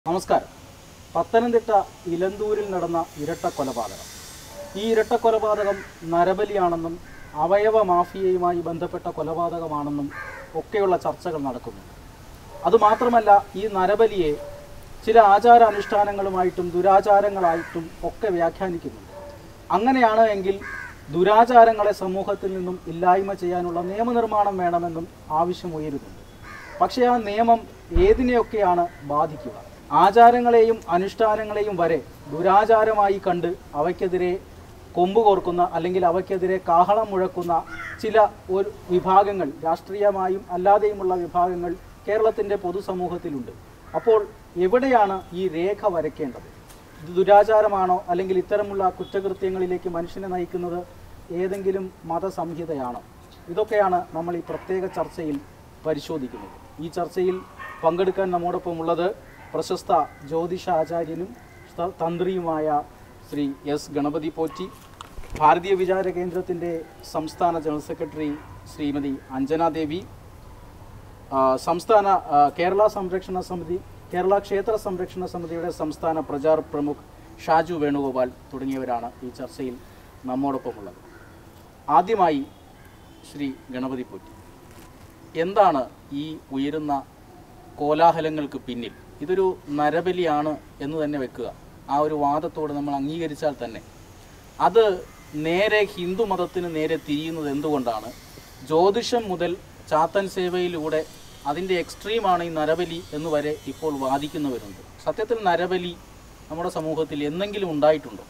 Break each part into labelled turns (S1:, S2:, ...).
S1: നമസ്കാരം പത്തനംതിട്ട ഇലന്തൂരിൽ നടന്ന ഇരട്ട കൊലപാതകം ഈ ഇരട്ട കൊലപാതകം നരബലിയാണെന്നും അവയവ മാഫിയയുമായി ബന്ധപ്പെട്ട കൊലപാതകമാണെന്നും ഒക്കെയുള്ള ചർച്ചകൾ നടക്കുന്നുണ്ട് അതുമാത്രമല്ല ഈ നരബലിയെ ചില ആചാരാനുഷ്ഠാനങ്ങളുമായിട്ടും ദുരാചാരങ്ങളായിട്ടും ഒക്കെ വ്യാഖ്യാനിക്കുന്നുണ്ട് അങ്ങനെയാണ് എങ്കിൽ ദുരാചാരങ്ങളെ സമൂഹത്തിൽ നിന്നും ഇല്ലായ്മ ചെയ്യാനുള്ള നിയമനിർമ്മാണം വേണമെന്നും ആവശ്യമുയരുന്നുണ്ട് പക്ഷേ ആ നിയമം ഏതിനെയൊക്കെയാണ് ബാധിക്കുക ആചാരങ്ങളെയും അനുഷ്ഠാനങ്ങളെയും വരെ ദുരാചാരമായി കണ്ട് അവയ്ക്കെതിരെ കൊമ്പ് കോർക്കുന്ന അല്ലെങ്കിൽ അവയ്ക്കെതിരെ കാഹളം മുഴക്കുന്ന ചില ഒരു വിഭാഗങ്ങൾ രാഷ്ട്രീയമായും അല്ലാതെയുമുള്ള വിഭാഗങ്ങൾ കേരളത്തിൻ്റെ പൊതുസമൂഹത്തിലുണ്ട് അപ്പോൾ എവിടെയാണ് ഈ രേഖ വരയ്ക്കേണ്ടത് ഇത് ദുരാചാരമാണോ അല്ലെങ്കിൽ ഇത്തരമുള്ള കുറ്റകൃത്യങ്ങളിലേക്ക് മനുഷ്യനെ നയിക്കുന്നത് ഏതെങ്കിലും മതസംഹിതയാണോ ഇതൊക്കെയാണ് നമ്മൾ ഈ പ്രത്യേക ചർച്ചയിൽ പരിശോധിക്കുന്നത് ഈ ചർച്ചയിൽ പങ്കെടുക്കാൻ നമ്മോടൊപ്പം ഉള്ളത് പ്രശസ്ത ജ്യോതിഷാചാര്യനും ത- തന്ത്രിയുമായ ശ്രീ എസ് ഗണപതി പോറ്റി ഭാരതീയ വിചാര കേന്ദ്രത്തിൻ്റെ സംസ്ഥാന ജനറൽ സെക്രട്ടറി ശ്രീമതി അഞ്ജന ദേവി ആ, സംസ്ഥാന ആ, കേരള സംരക്ഷണ സമിതി കേരള ക്ഷേത്ര സംരക്ഷണ സമിതിയുടെ സംസ്ഥാന പ്രചാർ പ്രമുഖ് ഷാജു വേണുഗോപാൽ തുടങ്ങിയവരാണ് ഈ ചർച്ചയിൽ നമ്മോടൊപ്പമുള്ളത് ആദ്യമായി ശ്രീ ഗണപതി പോറ്റി എന്താണ് ഈ ഉയരുന്ന കോലാഹലങ്ങൾക്ക് പിന്നിൽ ഇതൊരു നരബലിയാണ് എന്ന് തന്നെ വെക്കുക ആ ഒരു വാദത്തോട് നമ്മൾ അംഗീകരിച്ചാൽ തന്നെ അത് നേരെ ഹിന്ദു മതത്തിന് നേരെ തിരിയുന്നത് എന്തുകൊണ്ടാണ് ജ്യോതിഷം മുതൽ ചാത്തൻ സേവയിലൂടെ അതിൻ്റെ എക്സ്ട്രീമാണ് ഈ നരബലി എന്ന് വരെ ഇപ്പോൾ വാദിക്കുന്നവരുണ്ട് സത്യത്തിൽ നരബലി നമ്മുടെ സമൂഹത്തിൽ എന്തെങ്കിലും ഉണ്ടായിട്ടുണ്ടോ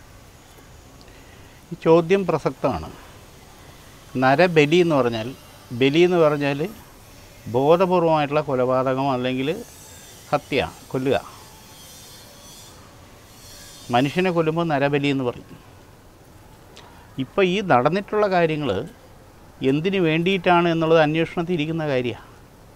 S2: ഈ ചോദ്യം പ്രസക്തമാണ് നരബലി എന്ന് പറഞ്ഞാൽ ബലി എന്ന് പറഞ്ഞാൽ ബോധപൂർവമായിട്ടുള്ള കൊലപാതകം അല്ലെങ്കിൽ ഹത്യ കൊല്ലുക മനുഷ്യനെ കൊല്ലുമ്പോൾ നരബലി എന്ന് പറയും ഇപ്പോൾ ഈ നടന്നിട്ടുള്ള കാര്യങ്ങൾ എന്തിനു വേണ്ടിയിട്ടാണ് എന്നുള്ളത് അന്വേഷണത്തിൽ ഇരിക്കുന്ന കാര്യമാണ്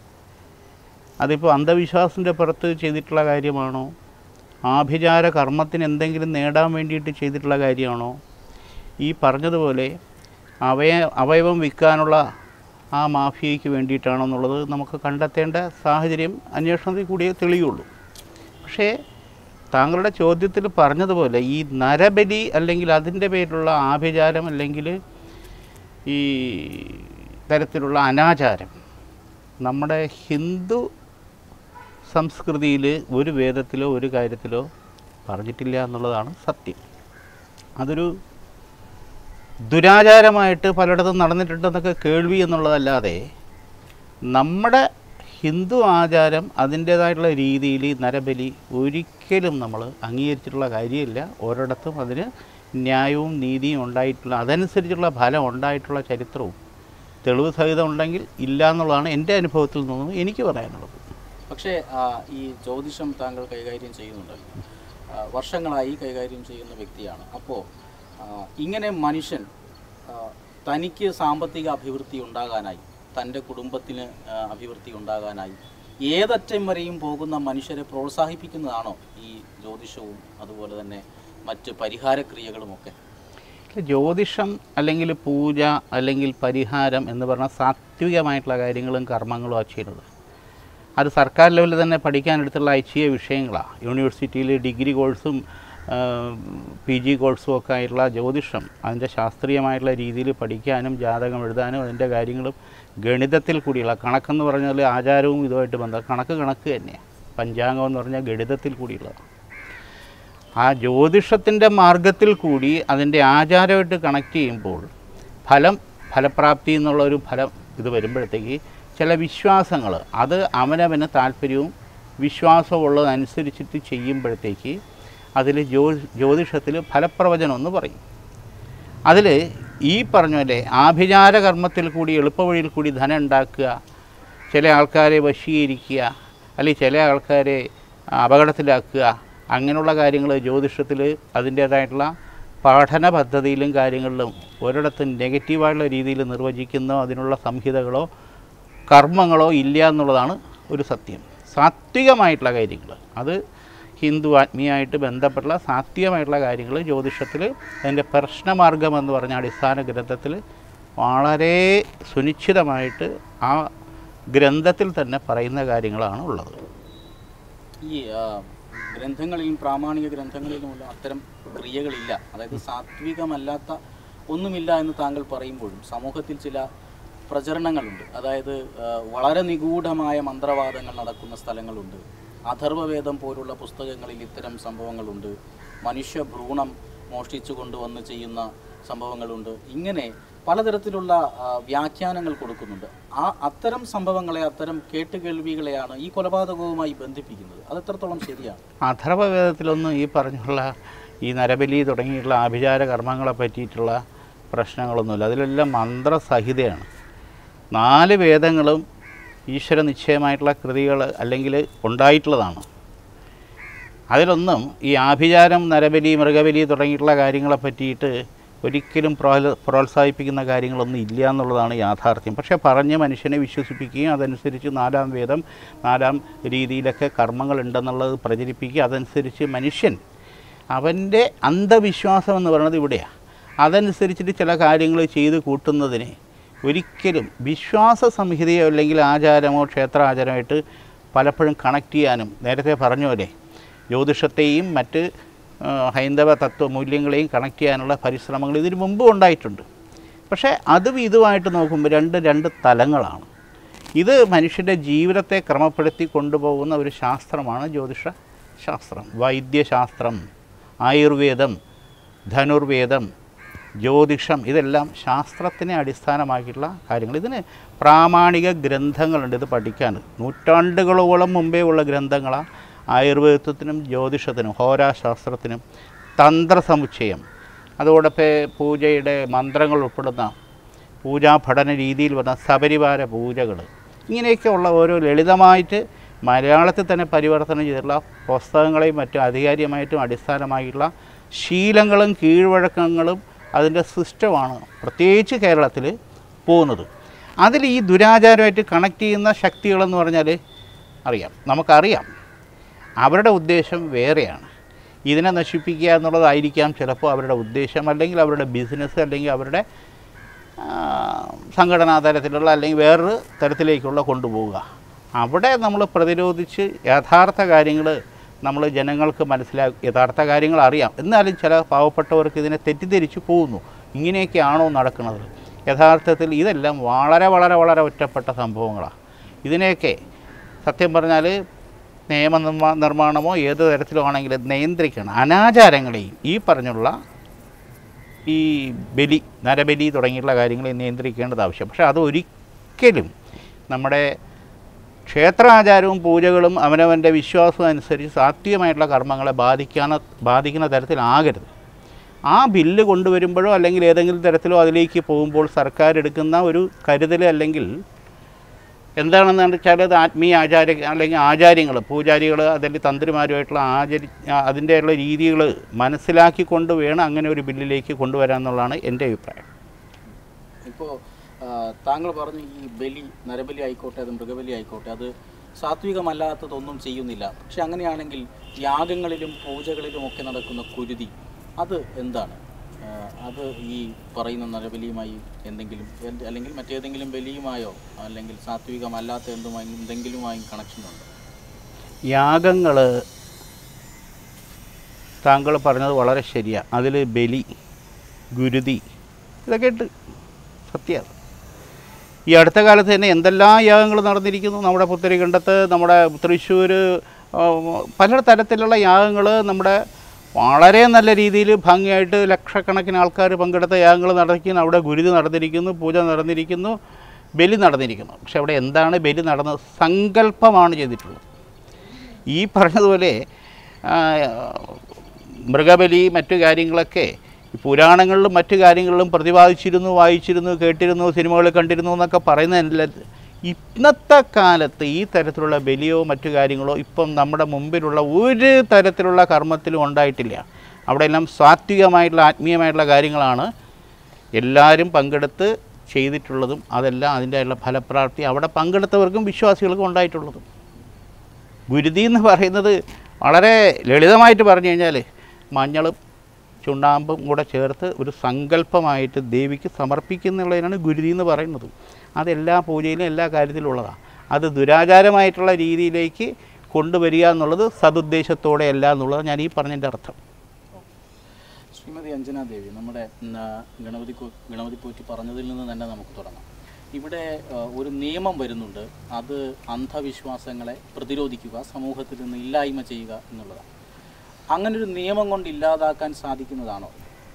S2: അതിപ്പോൾ അന്ധവിശ്വാസത്തിൻ്റെ പുറത്ത് ചെയ്തിട്ടുള്ള കാര്യമാണോ ആഭിചാര കർമ്മത്തിന് എന്തെങ്കിലും നേടാൻ വേണ്ടിയിട്ട് ചെയ്തിട്ടുള്ള കാര്യമാണോ ഈ പറഞ്ഞതുപോലെ അവയ അവയവം വിൽക്കാനുള്ള ആ മാഫിയയ്ക്ക് വേണ്ടിയിട്ടാണോ എന്നുള്ളത് നമുക്ക് കണ്ടെത്തേണ്ട സാഹചര്യം അന്വേഷണത്തിൽ കൂടിയേ തെളിയുള്ളൂ പക്ഷേ താങ്കളുടെ ചോദ്യത്തിൽ പറഞ്ഞതുപോലെ ഈ നരബലി അല്ലെങ്കിൽ അതിൻ്റെ പേരിലുള്ള ആഭിചാരം അല്ലെങ്കിൽ ഈ തരത്തിലുള്ള അനാചാരം നമ്മുടെ ഹിന്ദു സംസ്കൃതിയിൽ ഒരു വേദത്തിലോ ഒരു കാര്യത്തിലോ പറഞ്ഞിട്ടില്ല എന്നുള്ളതാണ് സത്യം അതൊരു ദുരാചാരമായിട്ട് പലയിടത്തും നടന്നിട്ടുണ്ടെന്നൊക്കെ കേൾവി എന്നുള്ളതല്ലാതെ നമ്മുടെ ഹിന്ദു ആചാരം അതിൻ്റേതായിട്ടുള്ള രീതിയിൽ നരബലി ഒരിക്കലും നമ്മൾ അംഗീകരിച്ചിട്ടുള്ള കാര്യമില്ല ഒരിടത്തും അതിന് ന്യായവും നീതിയും ഉണ്ടായിട്ടുള്ള അതനുസരിച്ചുള്ള ഫലം ഉണ്ടായിട്ടുള്ള ചരിത്രവും തെളിവ് സഹിതം ഉണ്ടെങ്കിൽ ഇല്ല എന്നുള്ളതാണ് എൻ്റെ അനുഭവത്തിൽ നിന്നും എനിക്ക് പറയാനുള്ളത്
S1: പക്ഷേ ആ, ഈ ജ്യോതിഷം താങ്കൾ കൈകാര്യം ചെയ്യുന്നുണ്ടല്ലോ ആ, വർഷങ്ങളായി കൈകാര്യം ചെയ്യുന്ന വ്യക്തിയാണ് അപ്പോൾ ഇങ്ങനെ മനുഷ്യൻ ആ, തനിക്ക് സാമ്പത്തിക അഭിവൃദ്ധി ഉണ്ടാകാനായി തൻ്റെ കുടുംബത്തിന് ആ, അഭിവൃദ്ധി ഉണ്ടാകാനായി ഏതറ്റം വരെയും പോകുന്ന മനുഷ്യരെ പ്രോത്സാഹിപ്പിക്കുന്നതാണോ ഈ ജ്യോതിഷവും അതുപോലെ തന്നെ മറ്റ് പരിഹാരക്രിയകളുമൊക്കെ
S2: ജ്യോതിഷം അല്ലെങ്കിൽ പൂജ അല്ലെങ്കിൽ പരിഹാരം എന്ന് പറഞ്ഞാൽ സാത്വികമായിട്ടുള്ള കാര്യങ്ങളും കർമ്മങ്ങളും ആ ചെയ്യുന്നത് അത് സർക്കാർ ലെവലിൽ തന്നെ പഠിക്കാനെടുത്തുള്ള ഐച്ഛിക വിഷയങ്ങളാണ് യൂണിവേഴ്സിറ്റിയിൽ ഡിഗ്രി കോഴ്സും പി ജി കോഴ്സും ഒക്കെ ആയിട്ടുള്ള ജ്യോതിഷം അതിൻ്റെ ശാസ്ത്രീയമായിട്ടുള്ള രീതിയിൽ പഠിക്കാനും ജാതകം എഴുതാനും അതിൻ്റെ കാര്യങ്ങളും ഗണിതത്തിൽ കൂടിയുള്ള കണക്കെന്ന് പറഞ്ഞാൽ ആചാരവും ഇതുമായിട്ട് ബന്ധം കണക്ക് കണക്ക് തന്നെയാണ് പഞ്ചാംഗം എന്ന് പറഞ്ഞാൽ ഗണിതത്തിൽ കൂടിയുള്ളതാണ് ആ ജ്യോതിഷത്തിൻ്റെ മാർഗത്തിൽ കൂടി അതിൻ്റെ ആചാരമായിട്ട് കണക്ട് ചെയ്യുമ്പോൾ ഫലം ഫലപ്രാപ്തി എന്നുള്ള ഒരു ഫലം ഇത് വരുമ്പോഴത്തേക്ക് ചില വിശ്വാസങ്ങൾ അത് അവനവന് താല്പര്യവും വിശ്വാസവും ഉള്ളതനുസരിച്ചിട്ട് ചെയ്യുമ്പോഴത്തേക്ക് അതിൽ ജ്യോ ജ്യോതിഷത്തിൽ ഫലപ്രവചനം എന്ന് പറയും അതിൽ ഈ പറഞ്ഞ പോലെ ആഭിചാര കർമ്മത്തിൽ കൂടി എളുപ്പവഴിയിൽ കൂടി ധനം ഉണ്ടാക്കുക ചില ആൾക്കാരെ വശീകരിക്കുക അല്ലെങ്കിൽ ചില ആൾക്കാരെ അപകടത്തിലാക്കുക അങ്ങനെയുള്ള കാര്യങ്ങൾ ജ്യോതിഷത്തിൽ അതിൻ്റേതായിട്ടുള്ള പഠന പദ്ധതിയിലും കാര്യങ്ങളിലും ഒരിടത്തും നെഗറ്റീവായിട്ടുള്ള രീതിയിൽ നിർവചിക്കുന്നോ അതിനുള്ള സംഹിതകളോ കർമ്മങ്ങളോ ഇല്ല എന്നുള്ളതാണ് ഒരു സത്യം സാത്വികമായിട്ടുള്ള കാര്യങ്ങൾ അത് ഹിന്ദു ആത്മീയമായിട്ട് ബന്ധപ്പെട്ടുള്ള സാത്വികമായിട്ടുള്ള കാര്യങ്ങൾ ജ്യോതിഷത്തിൽ അതിൻ്റെ പ്രശ്നമാർഗം എന്ന് പറഞ്ഞ അടിസ്ഥാന ഗ്രന്ഥത്തിൽ വളരെ സുനിശ്ചിതമായിട്ട് ആ ഗ്രന്ഥത്തിൽ തന്നെ പറയുന്ന കാര്യങ്ങളാണ് ഉള്ളത്
S1: ഈ ആ, ഗ്രന്ഥങ്ങളിലും പ്രാമാണിക ഗ്രന്ഥങ്ങളിലുമുള്ള അത്തരം ക്രിയകളില്ല അതായത് സാത്വികമല്ലാത്ത ഒന്നുമില്ല എന്ന് താങ്കൾ പറയുമ്പോഴും സമൂഹത്തിൽ ചില പ്രചരണങ്ങളുണ്ട് അതായത് ആ, വളരെ നിഗൂഢമായ മന്ത്രവാദങ്ങൾ നടക്കുന്ന സ്ഥലങ്ങളുണ്ട് അഥർവവേദം പോലുള്ള പുസ്തകങ്ങളിൽ ഇത്തരം സംഭവങ്ങളുണ്ട് മനുഷ്യ ഭ്രൂണം മോഷ്ടിച്ചു കൊണ്ടുവന്ന് ചെയ്യുന്ന സംഭവങ്ങളുണ്ട് ഇങ്ങനെ പലതരത്തിലുള്ള ആ, വ്യാഖ്യാനങ്ങൾ കൊടുക്കുന്നുണ്ട് ആ അത്തരം സംഭവങ്ങളെ അത്തരം കേട്ടുകേൾവികളെയാണ് ഈ കൊലപാതകവുമായി ബന്ധിപ്പിക്കുന്നത് അത് എത്രത്തോളം ശരിയാണ്
S2: അഥർവവേദത്തിലൊന്നും ഈ പറഞ്ഞുള്ള ഈ നരബലി തുടങ്ങിയിട്ടുള്ള ആഭിചാര കർമ്മങ്ങളെ പറ്റിയിട്ടുള്ള പ്രശ്നങ്ങളൊന്നുമില്ല അതിലെല്ലാം മന്ത്രസഹിതയാണ് നാല് വേദങ്ങളും ഈശ്വര നിശ്ചയമായിട്ടുള്ള കൃതികൾ അല്ലെങ്കിൽ ഉണ്ടായിട്ടുള്ളതാണ് അതിലൊന്നും ഈ ആഭിചാരം നരബലി മൃഗബലി തുടങ്ങിയിട്ടുള്ള കാര്യങ്ങളെ പറ്റിയിട്ട് ഒരിക്കലും പ്രോല പ്രോത്സാഹിപ്പിക്കുന്ന കാര്യങ്ങളൊന്നും ഇല്ല എന്നുള്ളതാണ് യാഥാർത്ഥ്യം പക്ഷേ പറഞ്ഞ് മനുഷ്യനെ വിശ്വസിപ്പിക്കുകയും അതനുസരിച്ച് നാലാം വേദം നാലാം രീതിയിലൊക്കെ കർമ്മങ്ങൾ ഉണ്ടെന്നുള്ളത് പ്രചരിപ്പിക്കുക അതനുസരിച്ച് മനുഷ്യൻ അവൻ്റെ അന്ധവിശ്വാസം എന്ന് പറയുന്നത് ഇവിടെയാണ് അതനുസരിച്ചിട്ട് ചില കാര്യങ്ങൾ ചെയ്ത് കൂട്ടുന്നതിന് ഒരിക്കലും വിശ്വാസ സംഹിതയോ അല്ലെങ്കിൽ ആചാരമോ ക്ഷേത്രാചാരമായിട്ട് പലപ്പോഴും കണക്ട് ചെയ്യാനും നേരത്തെ പറഞ്ഞ പോലെ ജ്യോതിഷത്തെയും മറ്റ് ആ, ഹൈന്ദവ തത്വ മൂല്യങ്ങളെയും കണക്ട് ചെയ്യാനുള്ള പരിശ്രമങ്ങൾ ഇതിനു മുമ്പും ഉണ്ടായിട്ടുണ്ട് പക്ഷേ അതും ഇതുമായിട്ട് നോക്കുമ്പോൾ രണ്ട് രണ്ട് തലങ്ങളാണ് ഇത് മനുഷ്യൻ്റെ ജീവിതത്തെ ക്രമപ്പെടുത്തി കൊണ്ടുപോകുന്ന ഒരു ശാസ്ത്രമാണ് ജ്യോതിഷ ശാസ്ത്രം വൈദ്യശാസ്ത്രം ആയുർവേദം ധനുർവേദം ജ്യോതിഷം ഇതെല്ലാം ശാസ്ത്രത്തിനെ അടിസ്ഥാനമാക്കിയിട്ടുള്ള കാര്യങ്ങൾ ഇതിന് പ്രാമാണിക ഗ്രന്ഥങ്ങളുണ്ട് ഇത് പഠിക്കാൻ നൂറ്റാണ്ടുകളോളം മുമ്പേ ഉള്ള ഗ്രന്ഥങ്ങളാണ് ആയുർവേദത്തിനും ജ്യോതിഷത്തിനും ഹോരാശാസ്ത്രത്തിനും തന്ത്രസമുച്ചയം അതോടൊപ്പം പൂജയുടെ മന്ത്രങ്ങൾ ഉൾപ്പെടുന്ന പൂജാ പഠന രീതിയിൽ വന്ന സപരിവാര പൂജകൾ ഇങ്ങനെയൊക്കെയുള്ള ഓരോ ലളിതമായിട്ട് മലയാളത്തിൽ തന്നെ പരിവർത്തനം ചെയ്തിട്ടുള്ള പുസ്തകങ്ങളെയും മറ്റും ആധികാരികമായിട്ടും അടിസ്ഥാനമായിട്ടുള്ള ശീലങ്ങളും കീഴ്വഴക്കങ്ങളും അതിൻ്റെ സിസ്റ്റമാണ് പ്രത്യേകിച്ച് കേരളത്തിൽ പോകുന്നത് അതിൽ ഈ ദുരാചാരമായിട്ട് കണക്ട് ചെയ്യുന്ന ശക്തികളെന്ന് പറഞ്ഞാൽ അറിയാം നമുക്കറിയാം അവരുടെ ഉദ്ദേശം വേറെയാണ് ഇതിനെ നശിപ്പിക്കുക എന്നുള്ളതായിരിക്കാം ചിലപ്പോൾ അവരുടെ ഉദ്ദേശം അല്ലെങ്കിൽ അവരുടെ ബിസിനസ് അല്ലെങ്കിൽ അവരുടെ ആ, സംഘടനാ തലത്തിലുള്ള അല്ലെങ്കിൽ വേറൊരു തരത്തിലേക്കുള്ള കൊണ്ടുപോവുക അവിടെ നമ്മൾ പ്രതിരോധിച്ച് യഥാർത്ഥ കാര്യങ്ങൾ നമ്മൾ ജനങ്ങൾക്ക് മനസ്സിലാക്കി യഥാർത്ഥ കാര്യങ്ങൾ അറിയാം എന്നാലും ചില പാവപ്പെട്ടവർക്ക് ഇതിനെ തെറ്റിദ്ധരിച്ച് പോകുന്നു ഇങ്ങനെയൊക്കെയാണോ നടക്കുന്നത് യഥാർത്ഥത്തിൽ ഇതെല്ലാം വളരെ വളരെ വളരെ ഒറ്റപ്പെട്ട സംഭവങ്ങളാണ് ഇതിനെയൊക്കെ സത്യം പറഞ്ഞാൽ നിയമ നിർമ്മാ- നിർമ്മാണമോ ഏത് തരത്തിലോ ആണെങ്കിലും നിയന്ത്രിക്കണം അനാചാരങ്ങളെയും ഈ പറഞ്ഞുള്ള ഈ ബലി നരബലി തുടങ്ങിയിട്ടുള്ള കാര്യങ്ങളെ നിയന്ത്രിക്കേണ്ടത് ആവശ്യം പക്ഷേ അത് ഒരിക്കലും നമ്മുടെ ക്ഷേത്രാചാരവും പൂജകളും അവനവൻ്റെ വിശ്വാസവും അനുസരിച്ച് സാത്വികമായിട്ടുള്ള കർമ്മങ്ങളെ ബാധിക്കാന ബാധിക്കുന്ന തരത്തിലാകരുത് ആ ബില്ല് കൊണ്ടുവരുമ്പോഴോ അല്ലെങ്കിൽ ഏതെങ്കിലും തരത്തിലോ അതിലേക്ക് പോകുമ്പോൾ സർക്കാർ എടുക്കുന്ന ഒരു കരുതൽ അല്ലെങ്കിൽ എന്താണെന്ന് വെച്ചാൽ അത് ആത്മീയ ആചാര അല്ലെങ്കിൽ ആചാര്യങ്ങൾ പൂജാരികൾ അല്ലെങ്കിൽ തന്ത്രിമാരുമായിട്ടുള്ള ആചരി അതിൻ്റെയുള്ള രീതികൾ മനസ്സിലാക്കിക്കൊണ്ട് വേണം അങ്ങനെ ഒരു ബില്ലിലേക്ക് കൊണ്ടുവരാൻ എന്നുള്ളതാണ് എൻ്റെ അഭിപ്രായം
S1: ഇപ്പോൾ താങ്കൾ പറഞ്ഞു ഈ ബലി നരബലി ആയിക്കോട്ടെ അത് മൃഗബലി ആയിക്കോട്ടെ അത് സാത്വികമല്ലാത്തതൊന്നും ചെയ്യുന്നില്ല പക്ഷെ അങ്ങനെയാണെങ്കിൽ യാഗങ്ങളിലും പൂജകളിലും ഒക്കെ നടക്കുന്ന കുരുതി അത് എന്താണ് ആ, അത് ഈ പറയുന്ന നരബലിയുമായി എന്തെങ്കിലും എന്ത് അല്ലെങ്കിൽ മറ്റേതെങ്കിലും ബലിയുമായോ അല്ലെങ്കിൽ സാത്വികമല്ലാത്ത എന്തുമായി എന്തെങ്കിലുമായും കണക്ഷൻ ഉണ്ടോ
S2: യാഗങ്ങൾ താങ്കൾ പറഞ്ഞത് വളരെ ശരിയാണ് അതിൽ ബലി ഗുരുതി ഇതൊക്കെ ഉണ്ട് സത്യമാണ് ഈ അടുത്ത കാലത്ത് തന്നെ എന്തെല്ലാം യാഗങ്ങൾ നടന്നിരിക്കുന്നു നമ്മുടെ പുത്തരികണ്ടത്ത് നമ്മുടെ തൃശ്ശൂർ പല തരത്തിലുള്ള യാഗങ്ങൾ നമ്മുടെ വളരെ നല്ല രീതിയിൽ ഭംഗിയായിട്ട് ലക്ഷക്കണക്കിന് ആൾക്കാർ പങ്കെടുത്ത യാഗങ്ങൾ നടക്കുന്നു അവിടെ ഗുരുതി നടന്നിരിക്കുന്നു പൂജ നടന്നിരിക്കുന്നു ബലി നടന്നിരിക്കുന്നു പക്ഷെ അവിടെ എന്താണ് ബലി നടന്നത് സങ്കല്പമാണ് ചെയ്തിട്ടുള്ളത് ഈ പറഞ്ഞതുപോലെ ആ, മൃഗബലി മറ്റു കാര്യങ്ങളൊക്കെ ഈ പുരാണങ്ങളിലും മറ്റു കാര്യങ്ങളിലും പ്രതിപാദിച്ചിരുന്നു വായിച്ചിരുന്നു കേട്ടിരുന്നു സിനിമകൾ കണ്ടിരുന്നു എന്നൊക്കെ പറയുന്നതല്ല ഇന്നത്തെ കാലത്ത് ഈ തരത്തിലുള്ള ബലിയോ മറ്റു കാര്യങ്ങളോ ഇപ്പം നമ്മുടെ മുമ്പിലുള്ള ഒരു തരത്തിലുള്ള കർമ്മത്തിലും ഉണ്ടായിട്ടില്ല അവിടെ എല്ലാം സാത്വികമായിട്ടുള്ള ആത്മീയമായിട്ടുള്ള കാര്യങ്ങളാണ് എല്ലാവരും പങ്കെടുത്ത് ചെയ്തിട്ടുള്ളതും അതെല്ലാം അതിൻ്റെ ഫലപ്രാപ്തി അവിടെ പങ്കെടുത്തവർക്കും വിശ്വാസികൾക്കും ഉണ്ടായിട്ടുള്ളതും ഗുരുതി എന്ന് പറയുന്നത് വളരെ ലളിതമായിട്ട് പറഞ്ഞു കഴിഞ്ഞാൽ മഞ്ഞളും ചുണ്ണാമ്പും കൂടെ ചേർത്ത് ഒരു സങ്കല്പമായിട്ട് ദേവിക്ക് സമർപ്പിക്കുന്നുള്ളതിനാണ് ഗുരുതി എന്ന് പറയുന്നത് അതെല്ലാ പൂജയിലും എല്ലാ കാര്യത്തിലും ഉള്ളതാണ് അത് ദുരാചാരമായിട്ടുള്ള രീതിയിലേക്ക് കൊണ്ടുവരിക എന്നുള്ളത് സതുദ്ദേശത്തോടെ അല്ല എന്നുള്ളത് ഞാൻ ഈ പറഞ്ഞതിൻ്റെ അർത്ഥം
S1: ശ്രീമതി അഞ്ജന ദേവി നമ്മുടെ ഉം, ആ, ഗണപതി കോ- ഗണപതി പോറ്റി പറഞ്ഞതിൽ നിന്ന് തന്നെ നമുക്ക് തുടങ്ങാം ഇവിടെ ആ, ഒരു നിയമം വരുന്നുണ്ട് അത് അന്ധവിശ്വാസങ്ങളെ പ്രതിരോധിക്കുക സമൂഹത്തിൽ നിന്ന് ഇല്ലായ്മ ചെയ്യുക എന്നുള്ളതാണ് അങ്ങനൊരു നിയമം കൊണ്ട് ഇല്ലാതാക്കാൻ സാധിക്കുന്നതാണോ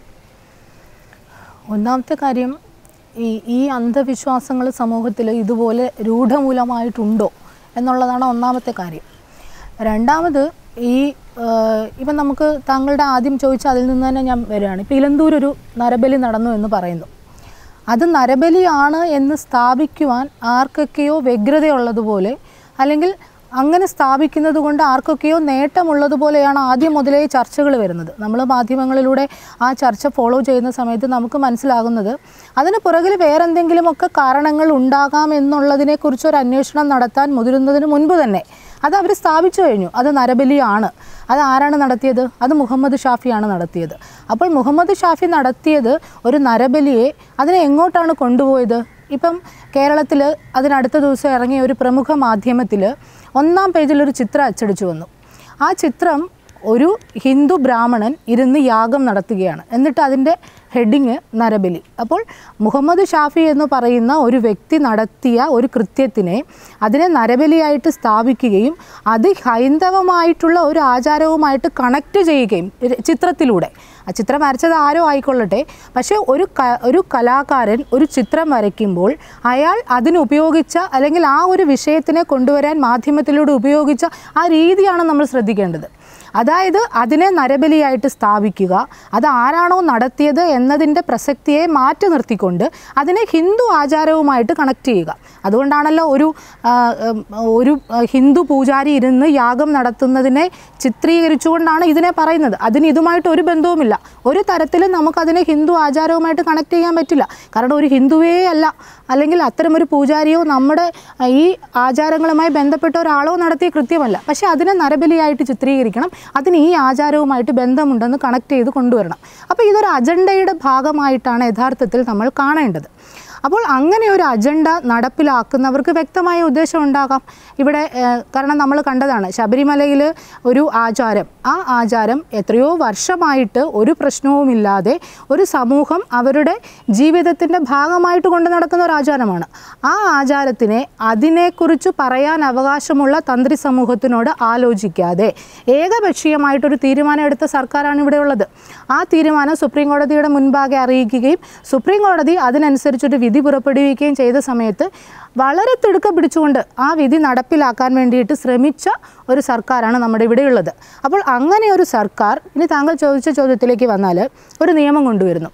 S3: ഒന്നാമത്തെ കാര്യം ഈ ഈ അന്ധവിശ്വാസങ്ങൾ സമൂഹത്തിൽ ഇതുപോലെ രൂഢമൂലമായിട്ടുണ്ടോ എന്നുള്ളതാണ് ഒന്നാമത്തെ കാര്യം രണ്ടാമത് ഈ ഏഹ്, ഇപ്പം നമുക്ക് താങ്കളുടെ ആദ്യം ചോദിച്ച അതിൽ നിന്ന് തന്നെ ഞാൻ വരികയാണ് ഇപ്പം ഇലന്തൂർ ഒരു നരബലി നടന്നു എന്ന് പറയുന്നു അത് നരബലിയാണ് എന്ന് സ്ഥാപിക്കുവാൻ ആർക്കൊക്കെയോ വ്യഗ്രതയുള്ളതുപോലെ അല്ലെങ്കിൽ അങ്ങനെ സ്ഥാപിക്കുന്നത് കൊണ്ട് ആർക്കൊക്കെയോ നേട്ടമുള്ളതുപോലെയാണ് ആദ്യം മുതലേ ചർച്ചകൾ വരുന്നത് നമ്മൾ മാധ്യമങ്ങളിലൂടെ ആ ചർച്ച ഫോളോ ചെയ്യുന്ന സമയത്ത് നമുക്ക് മനസ്സിലാകുന്നത് അതിന് പുറകിൽ വേറെന്തെങ്കിലുമൊക്കെ കാരണങ്ങൾ ഉണ്ടാകാം എന്നുള്ളതിനെക്കുറിച്ച് ഒരു അന്വേഷണം നടത്താൻ മുതിരുന്നതിന് മുൻപ് തന്നെ അത് അവർ സ്ഥാപിച്ചു കഴിഞ്ഞു അത് നരബലിയാണ് അത് ആരാണ് നടത്തിയത് അത് മുഹമ്മദ് ഷാഫിയാണ് നടത്തിയത് അപ്പോൾ മുഹമ്മദ് ഷാഫി നടത്തിയത് ഒരു നരബലിയെ അതിനെ എങ്ങോട്ടാണ് കൊണ്ടുപോയത് ഇപ്പം കേരളത്തിൽ അതിനടുത്ത ദിവസം ഇറങ്ങിയ ഒരു പ്രമുഖ മാധ്യമത്തിൽ ഒന്നാം പേജിൽ ഒരു ചിത്രം അച്ചടിച്ചു വന്നു ആ ചിത്രം ഒരു ഹിന്ദു ബ്രാഹ്മണൻ ഇരുന്ന് യാഗം നടത്തുകയാണ് എന്നിട്ട് അതിൻ്റെ ഹെഡിങ് നരബലി അപ്പോൾ മുഹമ്മദ് ഷാഫി എന്ന് പറയുന്ന ഒരു വ്യക്തി നടത്തിയ ഒരു കൃത്യത്തിനെ അതിനെ നരബലിയായിട്ട് സ്ഥാപിക്കുകയും അത് ഹൈന്ദവമായിട്ടുള്ള ഒരു ആചാരവുമായിട്ട് കണക്ട് ചെയ്യുകയും ര- ചിത്രത്തിലൂടെ ആ ചിത്രം വരച്ചത് ആരോ ആയിക്കൊള്ളട്ടെ പക്ഷേ ഒരു ക ഒരു കലാകാരൻ ഒരു ചിത്രം വരയ്ക്കുമ്പോൾ അയാൾ അതിന് ഉപയോഗിച്ച അല്ലെങ്കിൽ ആ ഒരു വിഷയത്തിനെ കൊണ്ടുവരാൻ മാധ്യമത്തിലൂടെ ഉപയോഗിച്ച ആ രീതിയാണ് നമ്മൾ ശ്രദ്ധിക്കേണ്ടത് അതായത് അതിനെ നരബലിയായിട്ട് സ്ഥാപിക്കുക അത് ആരാണോ നടത്തിയത് എന്നതിൻ്റെ പ്രസക്തിയെ മാറ്റി നിർത്തിക്കൊണ്ട് അതിനെ ഹിന്ദു ആചാരവുമായിട്ട് കണക്ട് ചെയ്യുക അതുകൊണ്ടാണല്ലോ ഒരു ആ, ഉം, ഒരു ആ, ഹിന്ദു പൂജാരി ഇരുന്ന് യാഗം നടത്തുന്നതിനെ ചിത്രീകരിച്ചുകൊണ്ടാണ് ഇതിനെ പറയുന്നത് അതിന് ഇതുമായിട്ട് ഒരു ബന്ധവുമില്ല ഒരു തരത്തിലും നമുക്കതിനെ ഹിന്ദു ആചാരവുമായിട്ട് കണക്ട് ചെയ്യാൻ പറ്റില്ല കാരണം ഒരു ഹിന്ദുവേ അല്ല അല്ലെങ്കിൽ അത്തരമൊരു പൂജാരിയോ നമ്മുടെ ആ, ഈ ആചാരങ്ങളുമായി ബന്ധപ്പെട്ട ഒരാളോ നടത്തിയ കൃത്യമല്ല പക്ഷേ അതിനെ നരബലിയായിട്ട് ചിത്രീകരിക്കണം അതിന് ഈ ആചാരവുമായിട്ട് ബന്ധമുണ്ടെന്ന് കണക്ട് ചെയ്ത് കൊണ്ടുവരണം അപ്പോൾ ഇതൊരു അജണ്ടയുടെ ഭാഗമായിട്ടാണ് യഥാർത്ഥത്തിൽ നമ്മൾ കാണേണ്ടത് അപ്പോൾ അങ്ങനെ ഒരു അജണ്ട നടപ്പിലാക്കുന്നവർക്ക് വ്യക്തമായ ഉദ്ദേശം ഉണ്ടാകാം ഇവിടെ ഏഹ്, കാരണം നമ്മൾ കണ്ടതാണ് ശബരിമലയിൽ ഒരു ആചാരം ആ ആചാരം എത്രയോ വർഷമായിട്ട് ഒരു പ്രശ്നവുമില്ലാതെ ഒരു സമൂഹം അവരുടെ ജീവിതത്തിൻ്റെ ഭാഗമായിട്ട് കൊണ്ട് നടക്കുന്ന ഒരു ആചാരമാണ് ആ ആചാരത്തിനെ അതിനെക്കുറിച്ച് പറയാൻ അവകാശമുള്ള തന്ത്രി സമൂഹത്തിനോട് ആലോചിക്കാതെ ഏകപക്ഷീയമായിട്ടൊരു തീരുമാനം എടുത്ത സർക്കാരാണ് ഇവിടെ ഉള്ളത് ആ തീരുമാനം സുപ്രീം കോടതിയുടെ മുൻപാകെ അറിയിക്കുകയും സുപ്രീം കോടതി അതിനനുസരിച്ചൊരു വിധി പുറപ്പെടുവിക്കുകയും ചെയ്ത സമയത്ത് വളരെ തിടുക്കം പിടിച്ചുകൊണ്ട് ആ വിധി നടപ്പിലാക്കാൻ വേണ്ടിയിട്ട് ശ്രമിച്ച ഒരു സർക്കാരാണ് നമ്മുടെ ഇവിടെയുള്ളത് അപ്പോൾ അങ്ങനെ ഒരു സർക്കാർ ഇനി താങ്കൾ ചോദിച്ച ചോദ്യത്തിലേക്ക് വന്നാൽ ഒരു നിയമം കൊണ്ടുവരുന്നു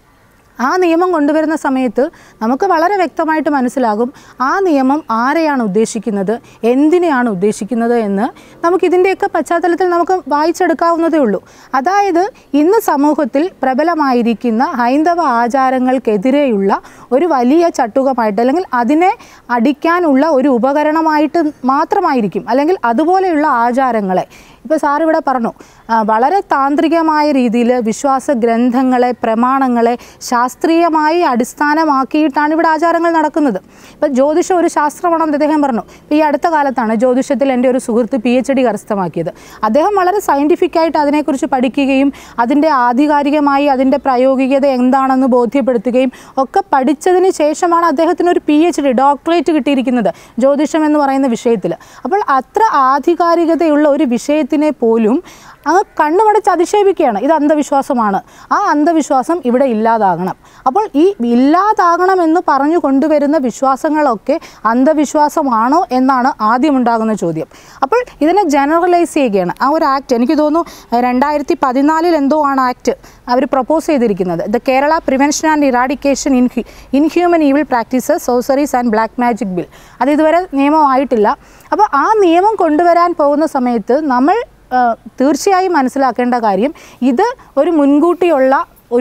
S3: ആ നിയമം കൊണ്ടുവരുന്ന സമയത്ത് നമുക്ക് വളരെ വ്യക്തമായിട്ട് മനസ്സിലാകും ആ നിയമം ആരെയാണ് ഉദ്ദേശിക്കുന്നത് എന്തിനെയാണ് ഉദ്ദേശിക്കുന്നത് എന്ന് നമുക്കിതിൻ്റെയൊക്കെ പശ്ചാത്തലത്തിൽ നമുക്ക് വായിച്ചെടുക്കാവുന്നതേ ഉള്ളൂ അതായത് ഇന്ന് സമൂഹത്തിൽ പ്രബലമായിരിക്കുന്ന ഹൈന്ദവ ആചാരങ്ങൾക്കെതിരെയുള്ള ഒരു വലിയ ചട്ടുകമായിട്ട് അല്ലെങ്കിൽ അതിനെ അടിക്കാനുള്ള ഒരു ഉപകരണമായിട്ട് മാത്രമായിരിക്കും അല്ലെങ്കിൽ അതുപോലെയുള്ള ആചാരങ്ങളെ ഇപ്പോൾ സാർ ഇവിടെ പറഞ്ഞു ആ, വളരെ താന്ത്രികമായ രീതിയിൽ വിശ്വാസ ഗ്രന്ഥങ്ങളെ പ്രമാണങ്ങളെ ശാസ്ത്രീയമായി അടിസ്ഥാനമാക്കിയിട്ടാണ് ഇവിടെ ആചാരങ്ങൾ നടക്കുന്നത് ഇപ്പം ജ്യോതിഷം ഒരു ശാസ്ത്രമാണെന്ന് അദ്ദേഹം പറഞ്ഞു ഇപ്പോൾ ഈ അടുത്ത കാലത്താണ് ജ്യോതിഷത്തിൽ എൻ്റെ ഒരു സുഹൃത്ത് പി എച്ച് ഡി കരസ്ഥമാക്കിയത് അദ്ദേഹം വളരെ സയൻറ്റിഫിക് ആയിട്ട് അതിനെക്കുറിച്ച് പഠിക്കുകയും അതിൻ്റെ ആധികാരികമായി അതിൻ്റെ പ്രായോഗികത എന്താണെന്ന് ബോധ്യപ്പെടുത്തുകയും ഒക്കെ പഠിച്ചതിന് ശേഷമാണ് അദ്ദേഹത്തിന് ഒരു പി എച്ച് ഡി ഡോക്ടറേറ്റ് കിട്ടിയിരിക്കുന്നത് ജ്യോതിഷം എന്ന് പറയുന്ന വിഷയത്തിൽ അപ്പോൾ അത്ര ആധികാരികതയുള്ള ഒരു വിഷയത്തിനെ പോലും അങ്ങ് കണ്ണുമടച്ച് അധിക്ഷേപിക്കുകയാണ് ഇത് അന്ധവിശ്വാസമാണ് ആ അന്ധവിശ്വാസം ഇവിടെ ഇല്ലാതാകണം അപ്പോൾ ഈ ഇല്ലാതാകണം എന്ന് പറഞ്ഞു കൊണ്ടുവരുന്ന വിശ്വാസങ്ങളൊക്കെ അന്ധവിശ്വാസമാണോ എന്നാണ് ആദ്യം ഉണ്ടാകുന്ന ചോദ്യം അപ്പോൾ ഇതിനെ ജനറലൈസ് ചെയ്യുകയാണ് ആ ഒരു ആക്ട് എനിക്ക് തോന്നുന്നു രണ്ടായിരത്തി പതിനാലിൽ എന്തോ ആണ് ആക്ട് അവർ പ്രപ്പോസ് ചെയ്തിരിക്കുന്നത് the Kerala prevention and eradication in inhuman evil practices sorceries and black magic bill അത് ഇതുവരെ നിയമമായിട്ടില്ല അപ്പോൾ ആ നിയമം കൊണ്ടുവരാൻ പോകുന്ന സമയത്ത് നമ്മൾ ആ, തീർച്ചയായും മനസ്സിലാക്കേണ്ട കാര്യം ഇത് ഒരു മുൻകൂട്ടിയുള്ള ഒരു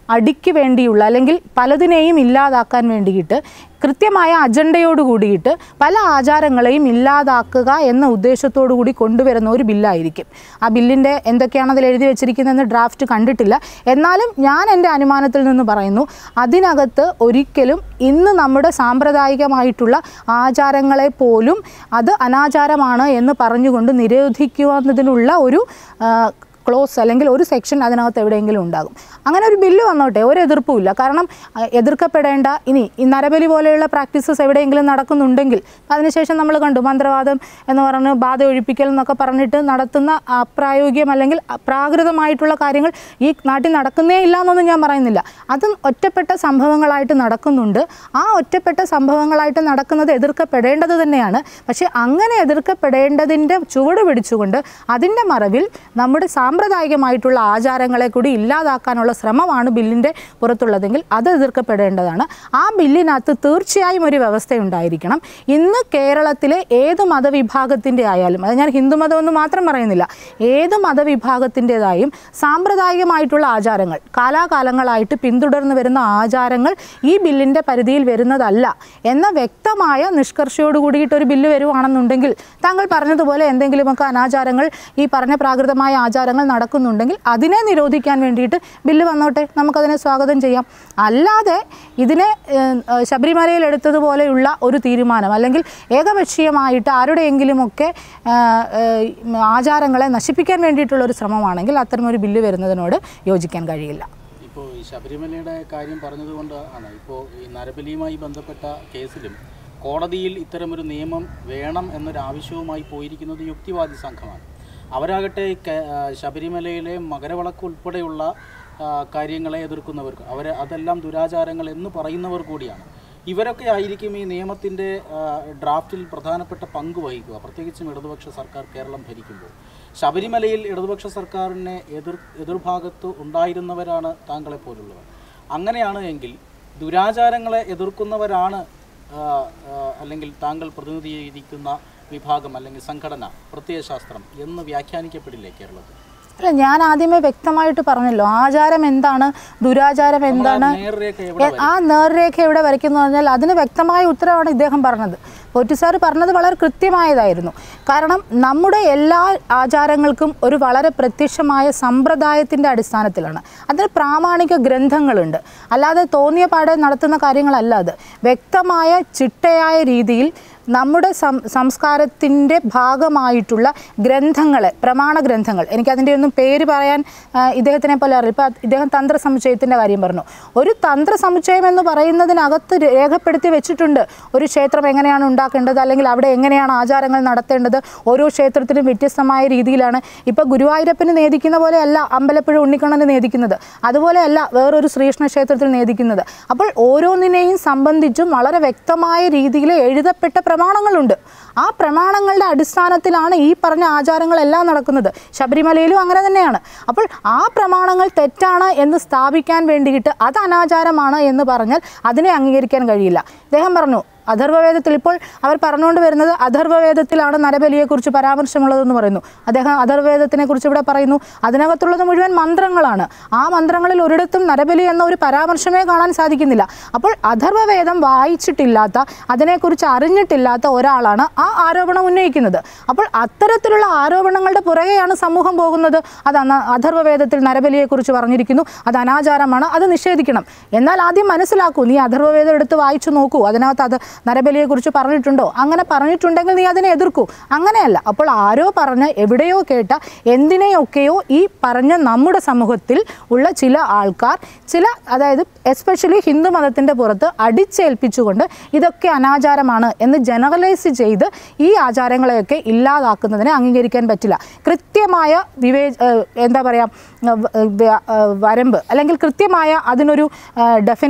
S3: അടിക്ക് വേണ്ടിയുള്ള അല്ലെങ്കിൽ പലതിനെയും ഇല്ലാതാക്കാൻ വേണ്ടിയിട്ട് കൃത്യമായ അജണ്ടയോട് കൂടിയിട്ട് പല ആചാരങ്ങളെയും ഇല്ലാതാക്കുക എന്ന ഉദ്ദേശത്തോടു കൂടി കൊണ്ടുവരുന്ന ഒരു ബില്ലായിരിക്കും ആ ബില്ലിൻ്റെ എന്തൊക്കെയാണ് അതിൽ എഴുതി വെച്ചിരിക്കുന്നതെന്ന് ഡ്രാഫ്റ്റ് കണ്ടിട്ടില്ല എന്നാലും ഞാൻ എൻ്റെ അനുമാനത്തിൽ നിന്ന് പറയുന്നു അതിനകത്ത് ഒരിക്കലും ഇന്ന് നമ്മുടെ സാമ്പ്രദായികമായിട്ടുള്ള ആചാരങ്ങളെ പോലും അത് അനാചാരമാണ് എന്ന് പറഞ്ഞുകൊണ്ട് നിരോധിക്കുന്നതിനുള്ള ഒരു ആ, ക്ലോസ് അല്ലെങ്കിൽ ഒരു സെക്ഷൻ അതിനകത്ത് എവിടെയെങ്കിലും ഉണ്ടാകും അങ്ങനെ ഒരു ബില്ല് വന്നോട്ടെ ഒരു എതിർപ്പുമില്ല കാരണം അഹ്, എതിർക്കപ്പെടേണ്ട ഇനി ഈ നരബലി പോലെയുള്ള പ്രാക്ടീസസ് എവിടെയെങ്കിലും നടക്കുന്നുണ്ടെങ്കിൽ അതിനുശേഷം നമ്മൾ കണ്ടു മന്ത്രവാദം എന്ന് പറഞ്ഞ് ബാധ ഒഴിപ്പിക്കൽ എന്നൊക്കെ പറഞ്ഞിട്ട് നടത്തുന്ന അപ്രായോഗികം അല്ലെങ്കിൽ പ്രാകൃതമായിട്ടുള്ള കാര്യങ്ങൾ ഈ നാട്ടിൽ നടക്കുന്നേ ഇല്ല എന്നൊന്നും ഞാൻ പറയുന്നില്ല അതും ഒറ്റപ്പെട്ട സംഭവങ്ങളായിട്ട് നടക്കുന്നുണ്ട് ആ ഒറ്റപ്പെട്ട സംഭവങ്ങളായിട്ട് നടക്കുന്നത് എതിർക്കപ്പെടേണ്ടത് തന്നെയാണ് പക്ഷേ അങ്ങനെ എതിർക്കപ്പെടേണ്ടതിൻ്റെ ചുവട് പിടിച്ചുകൊണ്ട് അതിൻ്റെ മറവിൽ നമ്മുടെ സാമ്പ്രദായികമായിട്ടുള്ള ആചാരങ്ങളെ കൂടി ഇല്ലാതാക്കാനുള്ള ശ്രമമാണ് ബില്ലിൻ്റെ പുറത്തുള്ളതെങ്കിൽ അത് എതിർക്കപ്പെടേണ്ടതാണ് ആ ബില്ലിനകത്ത് തീർച്ചയായും ഒരു വ്യവസ്ഥയുണ്ടായിരിക്കണം ഇന്ന് കേരളത്തിലെ ഏത് മതവിഭാഗത്തിൻ്റെ ആയാലും അത് ഞാൻ ഹിന്ദു മതമെന്ന് മാത്രം പറയുന്നില്ല ഏത് മതവിഭാഗത്തിൻ്റെതായും സാമ്പ്രദായികമായിട്ടുള്ള ആചാരങ്ങൾ കാലാകാലങ്ങളായിട്ട് പിന്തുടർന്ന് വരുന്ന ആചാരങ്ങൾ ഈ ബില്ലിൻ്റെ പരിധിയിൽ വരുന്നതല്ല എന്ന വ്യക്തമായ നിഷ്കർഷയോട് കൂടിയിട്ട് ഒരു ബില്ല് വരുവാണെന്നുണ്ടെങ്കിൽ താങ്കൾ പറഞ്ഞതുപോലെ എന്തെങ്കിലുമൊക്കെ അനാചാരങ്ങൾ ഈ പറഞ്ഞ പ്രാകൃതമായ ആചാരങ്ങൾ നടക്കുന്നുണ്ടെങ്കിൽ അതിനെ നിരോധിക്കാൻ വേണ്ടിയിട്ട് ബില്ല് വന്നോട്ടെ നമുക്കതിനെ സ്വാഗതം ചെയ്യാം അല്ലാതെ ഇതിനെ ഏഹ്, ഏഹ്, ശബരിമലയിൽ എടുത്തതുപോലെയുള്ള ഒരു തീരുമാനം അല്ലെങ്കിൽ ഏകപക്ഷീയമായിട്ട് ആരുടെയെങ്കിലുമൊക്കെ ഏഹ്, ഏഹ്, ആചാരങ്ങളെ നശിപ്പിക്കാൻ വേണ്ടിയിട്ടുള്ള ഒരു ശ്രമമാണെങ്കിൽ അത്തരമൊരു ബില്ല് വരുന്നതിനോട് യോജിക്കാൻ കഴിയില്ല
S1: ഇപ്പോൾ ഈ ശബരിമലയുടെ കാര്യം പറഞ്ഞതുകൊണ്ട് ആണ് ഇപ്പോൾ ഈ നരബലിയുമായി ബന്ധപ്പെട്ട കേസിലും കോടതിയിൽ ഇത്തരമൊരു നിയമം വേണം എന്നൊരു ആവശ്യവുമായി പോയിരിക്കുന്നത് യുക്തിവാദി സംഘമാണ് അവരാകട്ടെ കേ- ആ, ശബരിമലയിലെ മകരവിളക്ക് ഉൾപ്പെടെയുള്ള ആ, കാര്യങ്ങളെ എതിർക്കുന്നവർക്ക് അവർ അതെല്ലാം ദുരാചാരങ്ങൾ എന്ന് പറയുന്നവർ കൂടിയാണ് ഇവരൊക്കെ ആയിരിക്കും ഈ നിയമത്തിൻ്റെ ഡ്രാഫ്റ്റിൽ പ്രധാനപ്പെട്ട പങ്ക് വഹിക്കുക പ്രത്യേകിച്ചും ഇടതുപക്ഷ സർക്കാർ കേരളം ഭരിക്കുമ്പോൾ ശബരിമലയിൽ ഇടതുപക്ഷ സർക്കാരിനെ എതിർ എതിർഭാഗത്ത് ഉണ്ടായിരുന്നവരാണ് താങ്കളെ പോലുള്ളവർ അങ്ങനെയാണ് എങ്കിൽ ദുരാചാരങ്ങളെ എതിർക്കുന്നവരാണ് ആ, ആ, അല്ലെങ്കിൽ താങ്കൾ പ്രതിനിധീകരിക്കുന്ന വിഭാഗം അല്ലെങ്കിൽ സംഘടന പ്രത്യയശാസ്ത്രം എന്ന് വ്യാഖ്യാനിക്കപ്പെടില്ലേ കേരളത്തിൽ
S3: അല്ല ഞാൻ ആദ്യമേ വ്യക്തമായിട്ട് പറഞ്ഞല്ലോ ആചാരം എന്താണ് ദുരാചാരം എന്താണ്
S1: നേർരേഖ എവിടെ
S3: എ- ആ നേർരേഖ എവിടെ വരയ്ക്കുന്നു പറഞ്ഞാൽ അതിന് വ്യക്തമായ ഉത്തരവാണ് ഇദ്ദേഹം പറഞ്ഞത് പോറ്റി സാർ പറഞ്ഞത് വളരെ കൃത്യമായതായിരുന്നു കാരണം നമ്മുടെ എല്ലാ ആചാരങ്ങൾക്കും ഒരു വളരെ പ്രത്യക്ഷമായ സമ്പ്രദായത്തിൻ്റെ അടിസ്ഥാനത്തിലാണ് അതിന് പ്രാമാണിക ഗ്രന്ഥങ്ങളുണ്ട് അല്ലാതെ തോന്നിയ പാടെ നടത്തുന്ന കാര്യങ്ങളല്ല അത് വ്യക്തമായ ചിട്ടയായ രീതിയിൽ നമ്മുടെ സം സംസ്കാരത്തിൻ്റെ ഭാഗമായിട്ടുള്ള ഗ്രന്ഥങ്ങളെ പ്രമാണ ഗ്രന്ഥങ്ങൾ എനിക്കതിൻ്റെ ഒന്നും പേര് പറയാൻ ആ, ഇദ്ദേഹത്തിനെ പോലെ അറിയില്ല ഇപ്പോൾ ഇദ്ദേഹം തന്ത്ര സമുച്ചയത്തിൻ്റെ കാര്യം പറഞ്ഞു ഒരു തന്ത്ര സമുച്ചയം എന്ന് പറയുന്നതിനകത്ത് രേഖപ്പെടുത്തി വെച്ചിട്ടുണ്ട് ഒരു ക്ഷേത്രം എങ്ങനെയാണ് ഉണ്ടാക്കേണ്ടത് അല്ലെങ്കിൽ അവിടെ എങ്ങനെയാണ് ആചാരങ്ങൾ നടത്തേണ്ടത് ഓരോ ക്ഷേത്രത്തിനും വ്യത്യസ്തമായ രീതിയിലാണ് ഇപ്പോൾ ഗുരുവായൂരപ്പന് നേദിക്കുന്ന പോലെയല്ല അമ്പലപ്പുഴ ഉണ്ണിക്കണ്ണന് നേദിക്കുന്നത് അതുപോലെയല്ല വേറൊരു ശ്രീകൃഷ്ണ ക്ഷേത്രത്തിൽ നേദിക്കുന്നത് അപ്പോൾ ഓരോന്നിനെയും സംബന്ധിച്ചും വളരെ വ്യക്തമായ രീതിയിൽ എഴുതപ്പെട്ട പ്രമാണങ്ങളുണ്ട് ആ പ്രമാണങ്ങളുടെ അടിസ്ഥാനത്തിലാണ് ഈ പറഞ്ഞ ആചാരങ്ങളെല്ലാം നടക്കുന്നത് ശബരിമലയിലും അങ്ങനെ തന്നെയാണ് അപ്പോൾ ആ പ്രമാണങ്ങൾ തെറ്റാണ് എന്ന് സ്ഥാപിക്കാൻ വേണ്ടിയിട്ട് അത് അനാചാരമാണ് എന്ന് പറഞ്ഞാൽ അതിനെ അംഗീകരിക്കാൻ കഴിയില്ല അദ്ദേഹം പറഞ്ഞു അഥർവവേദത്തിൽ ഇപ്പോൾ അവർ പറഞ്ഞുകൊണ്ട് വരുന്നത് അഥർവവേദത്തിലാണ് നരബലിയെക്കുറിച്ച് പരാമർശമുള്ളതെന്ന് പറയുന്നു അദ്ദേഹം അഥർവവേദത്തിനെ കുറിച്ച് ഇവിടെ പറയുന്നു അതിനകത്തുള്ളത് മുഴുവൻ മന്ത്രങ്ങളാണ് ആ മന്ത്രങ്ങളിൽ ഒരിടത്തും നരബലി എന്ന ഒരു പരാമർശമേ കാണാൻ സാധിക്കുന്നില്ല അപ്പോൾ അഥർവവേദം വായിച്ചിട്ടില്ലാത്ത അതിനെക്കുറിച്ച് അറിഞ്ഞിട്ടില്ലാത്ത ഒരാളാണ് ആ ആരോപണം ഉന്നയിക്കുന്നത് അപ്പോൾ അത്തരത്തിലുള്ള ആരോപണങ്ങളുടെ പുറകെയാണ് സമൂഹം പോകുന്നത് അത് അന- അഥർവവേദത്തിൽ നരബലിയെക്കുറിച്ച് പറഞ്ഞിരിക്കുന്നു അത് അനാചാരമാണ് അത് നിഷേധിക്കണം എന്നാൽ ആദ്യം മനസ്സിലാക്കൂ നീ അഥർവവേദം എടുത്ത് വായിച്ചു നോക്കൂ അതിനകത്ത് അത് നരബലിയെക്കുറിച്ച് പറഞ്ഞിട്ടുണ്ടോ അങ്ങനെ പറഞ്ഞിട്ടുണ്ടെങ്കിൽ നീ അതിനെ എതിർക്കൂ അങ്ങനെയല്ല അപ്പോൾ ആരോ പറഞ്ഞ് എവിടെയോ കേട്ട എന്തിനെയൊക്കെയോ ഈ പറഞ്ഞ നമ്മുടെ സമൂഹത്തിൽ ഉള്ള ചില ആൾക്കാർ ചില അതായത് എസ്പെഷ്യലി ഹിന്ദു മതത്തിൻ്റെ പുറത്ത് അടിച്ചേൽപ്പിച്ചുകൊണ്ട് ഇതൊക്കെ അനാചാരമാണ് എന്ന് ജനറലൈസ് ചെയ്ത് ഈ ആചാരങ്ങളെയൊക്കെ ഇല്ലാതാക്കുന്നതിനെ അംഗീകരിക്കാൻ പറ്റില്ല കൃത്യമായ വിവേ ഏഹ് എന്താ പറയുക വരമ്പ് അല്ലെങ്കിൽ കൃത്യമായ അതിനൊരു ഡെഫിനിഷൻ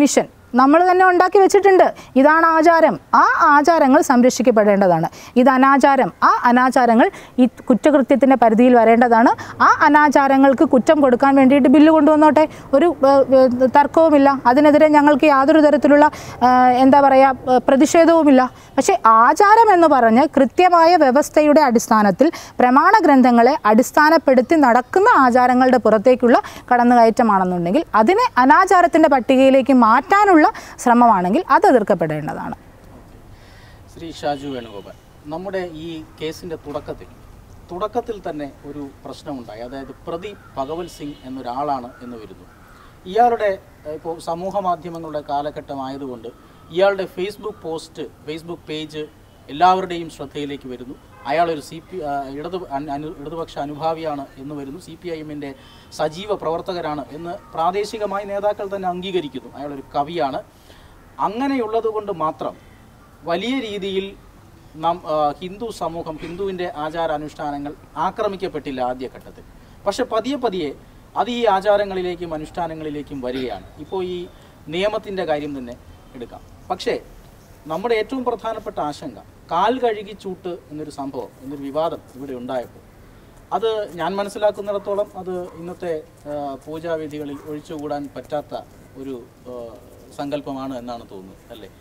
S3: നമ്മൾ തന്നെ ഉണ്ടാക്കി വെച്ചിട്ടുണ്ട് ഇതാണ് ആചാരം ആ ആചാരങ്ങൾ സംരക്ഷിക്കപ്പെടേണ്ടതാണ് ഇത് അനാചാരം ആ അനാചാരങ്ങൾ ഈ കുറ്റകൃത്യത്തിൻ്റെ പരിധിയിൽ വരേണ്ടതാണ് ആ അനാചാരങ്ങൾക്ക് കുറ്റം കൊടുക്കാൻ വേണ്ടിയിട്ട് ബില്ല് കൊണ്ടുവന്നോട്ടെ ഒരു ഏഹ്, ഏഹ്, തർക്കവുമില്ല അതിനെതിരെ ഞങ്ങൾക്ക് യാതൊരു തരത്തിലുള്ള ഏഹ്, എന്താ പറയുക പ്രതിഷേധവുമില്ല പക്ഷേ ആചാരം എന്ന് പറഞ്ഞ് കൃത്യമായ വ്യവസ്ഥയുടെ അടിസ്ഥാനത്തിൽ പ്രമാണ ഗ്രന്ഥങ്ങളെ അടിസ്ഥാനപ്പെടുത്തി നടക്കുന്ന ആചാരങ്ങളുടെ പുറത്തേക്കുള്ള കടന്നുകയറ്റമാണെന്നുണ്ടെങ്കിൽ അതിനെ അനാചാരത്തിൻ്റെ പട്ടികയിലേക്ക് മാറ്റാനുള്ള ശ്രമമാണെങ്കിൽ അത് എതിർക്കപ്പെടേണ്ടതാണ്
S1: ശ്രീ ഷാജു വേണുഗോപാൽ നമ്മുടെ ഈ കേസിൻ്റെ തുടക്കത്തിൽ തുടക്കത്തിൽ തന്നെ ഒരു പ്രശ്നമുണ്ടായി അതായത് പ്രതി ഭഗവത് സിംഗ് എന്നൊരാളാണ് എന്ന് വരുന്നു ഇയാളുടെ ഏഹ്, ഇപ്പോൾ സമൂഹ മാധ്യമങ്ങളുടെ കാലഘട്ടമായതുകൊണ്ട് ഇയാളുടെ ഫേസ്ബുക്ക് പോസ്റ്റ് ഫേസ്ബുക്ക് പേജ് എല്ലാവരുടെയും ശ്രദ്ധയിലേക്ക് വരുന്നു അയാളൊരു സി പി ഇടതു അൻ- അനു ഇടതുപക്ഷ അനുഭാവിയാണ് എന്ന് വരുന്നു സി പി ഐ എമ്മിൻ്റെ സജീവ പ്രവർത്തകരാണ് എന്ന് പ്രാദേശികമായി നേതാക്കൾ തന്നെ അംഗീകരിക്കുന്നു അയാളൊരു കവിയാണ് അങ്ങനെയുള്ളത് കൊണ്ട് മാത്രം വലിയ രീതിയിൽ നാം ആ, ഹിന്ദു സമൂഹം ഹിന്ദുവിൻ്റെ ആചാരാനുഷ്ഠാനങ്ങൾ ആക്രമിക്കപ്പെട്ടില്ല ആദ്യഘട്ടത്തിൽ പക്ഷെ പതിയെ പതിയെ അത് ഈ ആചാരങ്ങളിലേക്കും അനുഷ്ഠാനങ്ങളിലേക്കും വരികയാണ് ഇപ്പോൾ ഈ നിയമത്തിൻ്റെ കാര്യം തന്നെ എടുക്കാം പക്ഷേ നമ്മുടെ ഏറ്റവും പ്രധാനപ്പെട്ട ആശങ്ക കാൽ കഴുകി ചൂട്ട് എന്നൊരു സംഭവം എന്നൊരു വിവാദം ഇവിടെ ഉണ്ടായപ്പോൾ അത് ഞാൻ മനസ്സിലാക്കുന്നിടത്തോളം അത് ഇന്നത്തെ ആ, പൂജാവിധികളിൽ ഒഴിച്ചുകൂടാൻ പറ്റാത്ത ഒരു ആ, സങ്കല്പമാണ് എന്നാണ് തോന്നുന്നത് അല്ലേ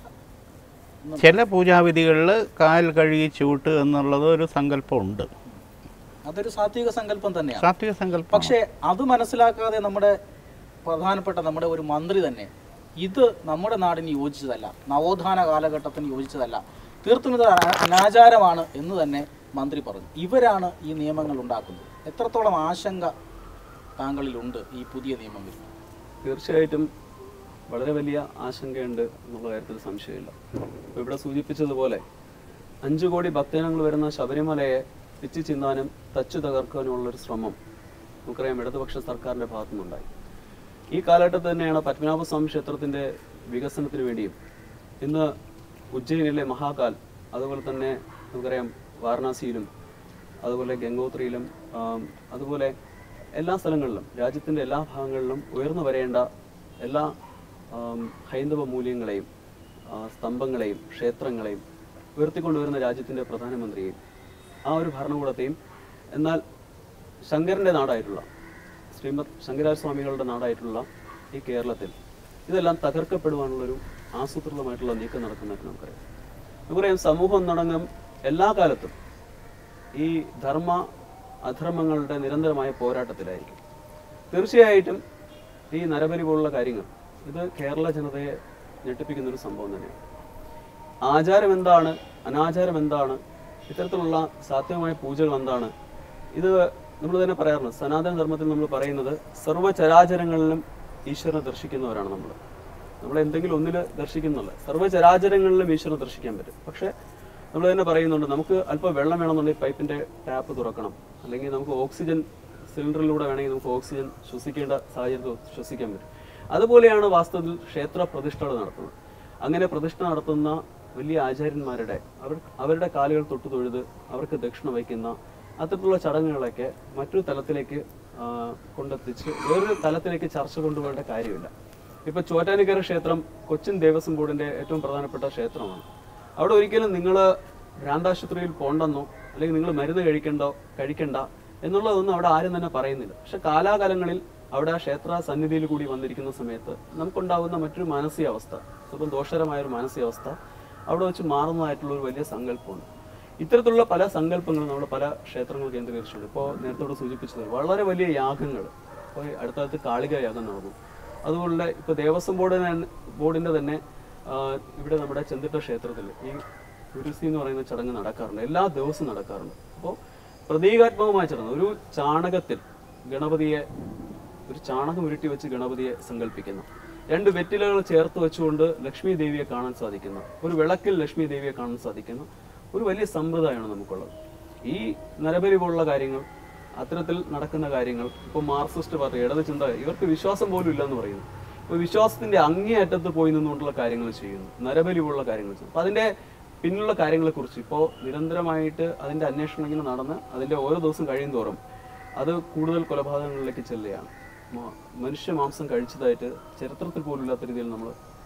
S2: ചില പൂജാവിധികളിൽ കാൽ കഴുകി ചൂട്ട് എന്നുള്ളത് ഒരു സങ്കല്പമുണ്ട്
S1: അതൊരു സാത്വിക സങ്കല്പം തന്നെയാണ്
S2: സാത്വിക സങ്കല്പം
S1: പക്ഷേ അത് മനസ്സിലാക്കാതെ നമ്മുടെ പ്രധാനപ്പെട്ട നമ്മുടെ ഒരു മന്ത്രി തന്നെ ഇത് നമ്മുടെ നാടിന് യോജിച്ചതല്ല നവോത്ഥാന കാലഘട്ടത്തിന് യോജിച്ചതല്ല തീർത്തും ഇത് അന- അനാചാരമാണ് എന്ന് തന്നെ മന്ത്രി പറഞ്ഞു ഇവരാണ് ഈ നിയമങ്ങൾ ഉണ്ടാക്കുന്നത് എത്രത്തോളം ആശങ്ക താങ്കളിലുണ്ട് ഈ പുതിയ നിയമം വരുന്നത്
S4: തീർച്ചയായിട്ടും വളരെ വലിയ ആശങ്കയുണ്ട് എന്നുള്ള കാര്യത്തിൽ സംശയമില്ല ഇപ്പോൾ ഇവിടെ സൂചിപ്പിച്ചതുപോലെ അഞ്ചു കോടി ഭക്തജനങ്ങൾ വരുന്ന ശബരിമലയെ പിച്ചു ചിന്താനും തച്ചു തകർക്കാനുമുള്ളൊരു ശ്രമം നമുക്കറിയാം ഇടതുപക്ഷ സർക്കാരിൻ്റെ ഭാഗത്തുനിന്നുണ്ടായി ഈ കാലഘട്ടത്തിൽ തന്നെയാണ് പത്മനാഭസ്വാമി ക്ഷേത്രത്തിൻ്റെ വികസനത്തിന് വേണ്ടിയും ഇന്ന് ഉജ്ജയിനിലെ മഹാകാൽ അതുപോലെ തന്നെ നമുക്കറിയാം വാരണാസിയിലും അതുപോലെ ഗംഗോത്രിയിലും ആം, അതുപോലെ എല്ലാ സ്ഥലങ്ങളിലും രാജ്യത്തിൻ്റെ എല്ലാ ഭാഗങ്ങളിലും ഉയർന്നു വരേണ്ട എല്ലാ ആം, ഹൈന്ദവ മൂല്യങ്ങളെയും ആ, സ്തംഭങ്ങളെയും ക്ഷേത്രങ്ങളെയും ഉയർത്തിക്കൊണ്ടുവരുന്ന രാജ്യത്തിൻ്റെ പ്രധാനമന്ത്രിയെയും ആ ഒരു ഭരണകൂടത്തെയും എന്നാൽ ശങ്കരൻ്റെ നാടായിട്ടുള്ള ശ്രീമദ് ശങ്കരാചാര്യ സ്വാമികളുടെ നാടായിട്ടുള്ള ഈ കേരളത്തിൽ ഇതെല്ലാം തകർക്കപ്പെടുവാനുള്ളൊരു ആസൂത്രിതമായിട്ടുള്ള നീക്കം നടക്കുന്നതായിട്ട് നമുക്കറിയാം നമുക്കറിയാം സമൂഹം നടങ്ങും എല്ലാ കാലത്തും ഈ ധർമ്മ അധർമ്മങ്ങളുടെ നിരന്തരമായ പോരാട്ടത്തിലായിരിക്കും തീർച്ചയായിട്ടും ഈ നരബലി പോലുള്ള കാര്യങ്ങൾ ഇത് കേരള ജനതയെ ഞെട്ടിപ്പിക്കുന്ന ഒരു സംഭവം തന്നെയാണ് ആചാരം എന്താണ് അനാചാരം എന്താണ് ഇത്തരത്തിലുള്ള സാത്വികമായ പൂജകൾ എന്താണ് ഇത് നമ്മൾ തന്നെ പറയാറുണ്ട് സനാതന ധർമ്മത്തിൽ നമ്മൾ പറയുന്നത് സർവ്വചരാചരങ്ങളിലും ഈശ്വരനെ ദർശിക്കുന്നവരാണ് നമ്മൾ നമ്മൾ എന്തെങ്കിലും ഒന്നിൽ ദർശിക്കുന്നില്ല സർവ്വചരാചരങ്ങളിലും ഈശ്വരനെ ദർശിക്കാൻ പറ്റും പക്ഷേ നമ്മൾ തന്നെ പറയുന്നുണ്ട് നമുക്ക് അല്പം വെള്ളം വേണമെന്നുണ്ടെങ്കിൽ പൈപ്പിന്റെ ടാപ്പ് തുറക്കണം അല്ലെങ്കിൽ നമുക്ക് ഓക്സിജൻ സിലിണ്ടറിലൂടെ വേണമെങ്കിൽ നമുക്ക് ഓക്സിജൻ ശ്വസിക്കേണ്ട സാഹചര്യത്തിൽ ശ്വസിക്കാൻ പറ്റും അതുപോലെയാണ് വാസ്തവത്തിൽ ക്ഷേത്ര പ്രതിഷ്ഠകൾ നടത്തുന്നത് അങ്ങനെ പ്രതിഷ്ഠ നടത്തുന്ന വലിയ ആചാര്യന്മാരുടെ അവർ അവരുടെ കാലുകൾ തൊട്ടു തൊഴുത് അവർക്ക് ദക്ഷിണ വയ്ക്കുന്ന അത്തരത്തിലുള്ള ചടങ്ങുകളൊക്കെ മറ്റൊരു തലത്തിലേക്ക് ആ, കൊണ്ടെത്തിച്ച് വേറൊരു തലത്തിലേക്ക് ചർച്ച കൊണ്ടുപോകേണ്ട കാര്യമില്ല ഇപ്പൊ ചോറ്റാനിക്കര ക്ഷേത്രം കൊച്ചിൻ ദേവസ്വം ബോർഡിന്റെ ഏറ്റവും പ്രധാനപ്പെട്ട ക്ഷേത്രമാണ് അവിടെ ഒരിക്കലും നിങ്ങൾ ഭ്രാന്താശുപത്രിയിൽ പോണ്ടെന്നോ അല്ലെങ്കിൽ നിങ്ങൾ മരുന്ന് കഴിക്കണ്ടോ കഴിക്കണ്ട എന്നുള്ളതൊന്നും അവിടെ ആരും തന്നെ പറയുന്നില്ല പക്ഷെ കാലാകാലങ്ങളിൽ അവിടെ ആ ക്ഷേത്ര സന്നിധിയിൽ കൂടി വന്നിരിക്കുന്ന സമയത്ത് നമുക്കുണ്ടാകുന്ന മറ്റൊരു മാനസികാവസ്ഥ സ്വല്പം ദോഷകരമായ ഒരു മാനസികാവസ്ഥ അവിടെ വെച്ച് മാറുന്നതായിട്ടുള്ള ഒരു വലിയ സങ്കല്പമുണ്ട് ഇത്തരത്തിലുള്ള പല സങ്കല്പങ്ങളും നമ്മൾ പല ക്ഷേത്രങ്ങൾ കേന്ദ്രീകരിച്ചിട്ടുണ്ട് ഇപ്പോൾ നേരത്തെ ഇവിടെ സൂചിപ്പിച്ചത് വളരെ വലിയ യാഗങ്ങൾ ഇപ്പോൾ ഈ അടുത്ത കാലത്ത് കാളിക യാഗം നടന്നു അതുപോലെ ഇപ്പോൾ ദേവസ്വം ബോർഡിന് ബോർഡിന്റെ തന്നെ ആ, ഇവിടെ നമ്മുടെ ചെന്തിട്ട ക്ഷേത്രത്തിൽ ഈ ഗുരുസി എന്ന് പറയുന്ന ചടങ്ങ് നടക്കാറുണ്ട് എല്ലാ ദിവസവും നടക്കാറുണ്ട് അപ്പോൾ പ്രതീകാത്മകമായ ചടങ്ങ് ഒരു ചാണകത്തിൽ ഗണപതിയെ ഒരു ചാണകം ഉരുട്ടി വെച്ച് ഗണപതിയെ സങ്കല്പിക്കുന്നു രണ്ട് വെറ്റിലകൾ ചേർത്ത് വെച്ചുകൊണ്ട് ലക്ഷ്മി ദേവിയെ കാണാൻ സാധിക്കുന്ന ഒരു വിളക്കിൽ ലക്ഷ്മി ദേവിയെ കാണാൻ സാധിക്കുന്ന ഒരു വലിയ സമ്പ്രദായമാണ് നമുക്കുള്ളത് ഈ നരബലി പോലുള്ള കാര്യങ്ങൾ അത്തരത്തിൽ നടക്കുന്ന കാര്യങ്ങൾ ഇപ്പോൾ മാർക്സിസ്റ്റ് പാർട്ടി ഇടത് ചിന്ത ഇവർക്ക് വിശ്വാസം പോലും ഇല്ലെന്ന് പറയുന്നു ഇപ്പോൾ വിശ്വാസത്തിന്റെ അങ്ങേയറ്റത്ത് പോയി നിന്നുകൊണ്ടുള്ള കാര്യങ്ങൾ ചെയ്യുന്നു നരബലി പോലുള്ള കാര്യങ്ങൾ ചെയ്യുന്നു അപ്പോൾ അതിന്റെ പിന്നിലുള്ള കാര്യങ്ങളെക്കുറിച്ച് ഇപ്പോൾ നിരന്തരമായിട്ട് അതിന്റെ അന്വേഷണം ഇങ്ങനെ നടന്ന് അതിന്റെ ഓരോ ദിവസം കഴിയും തോറും അത് കൂടുതൽ കൊലപാതകങ്ങളിലേക്ക് ചെല്ലുകയാണ് മ- മനുഷ്യ മാംസം കഴിച്ചതായിട്ട് ചരിത്രത്തിൽ പോലും ഇല്ലാത്ത രീതിയിൽ നമ്മൾ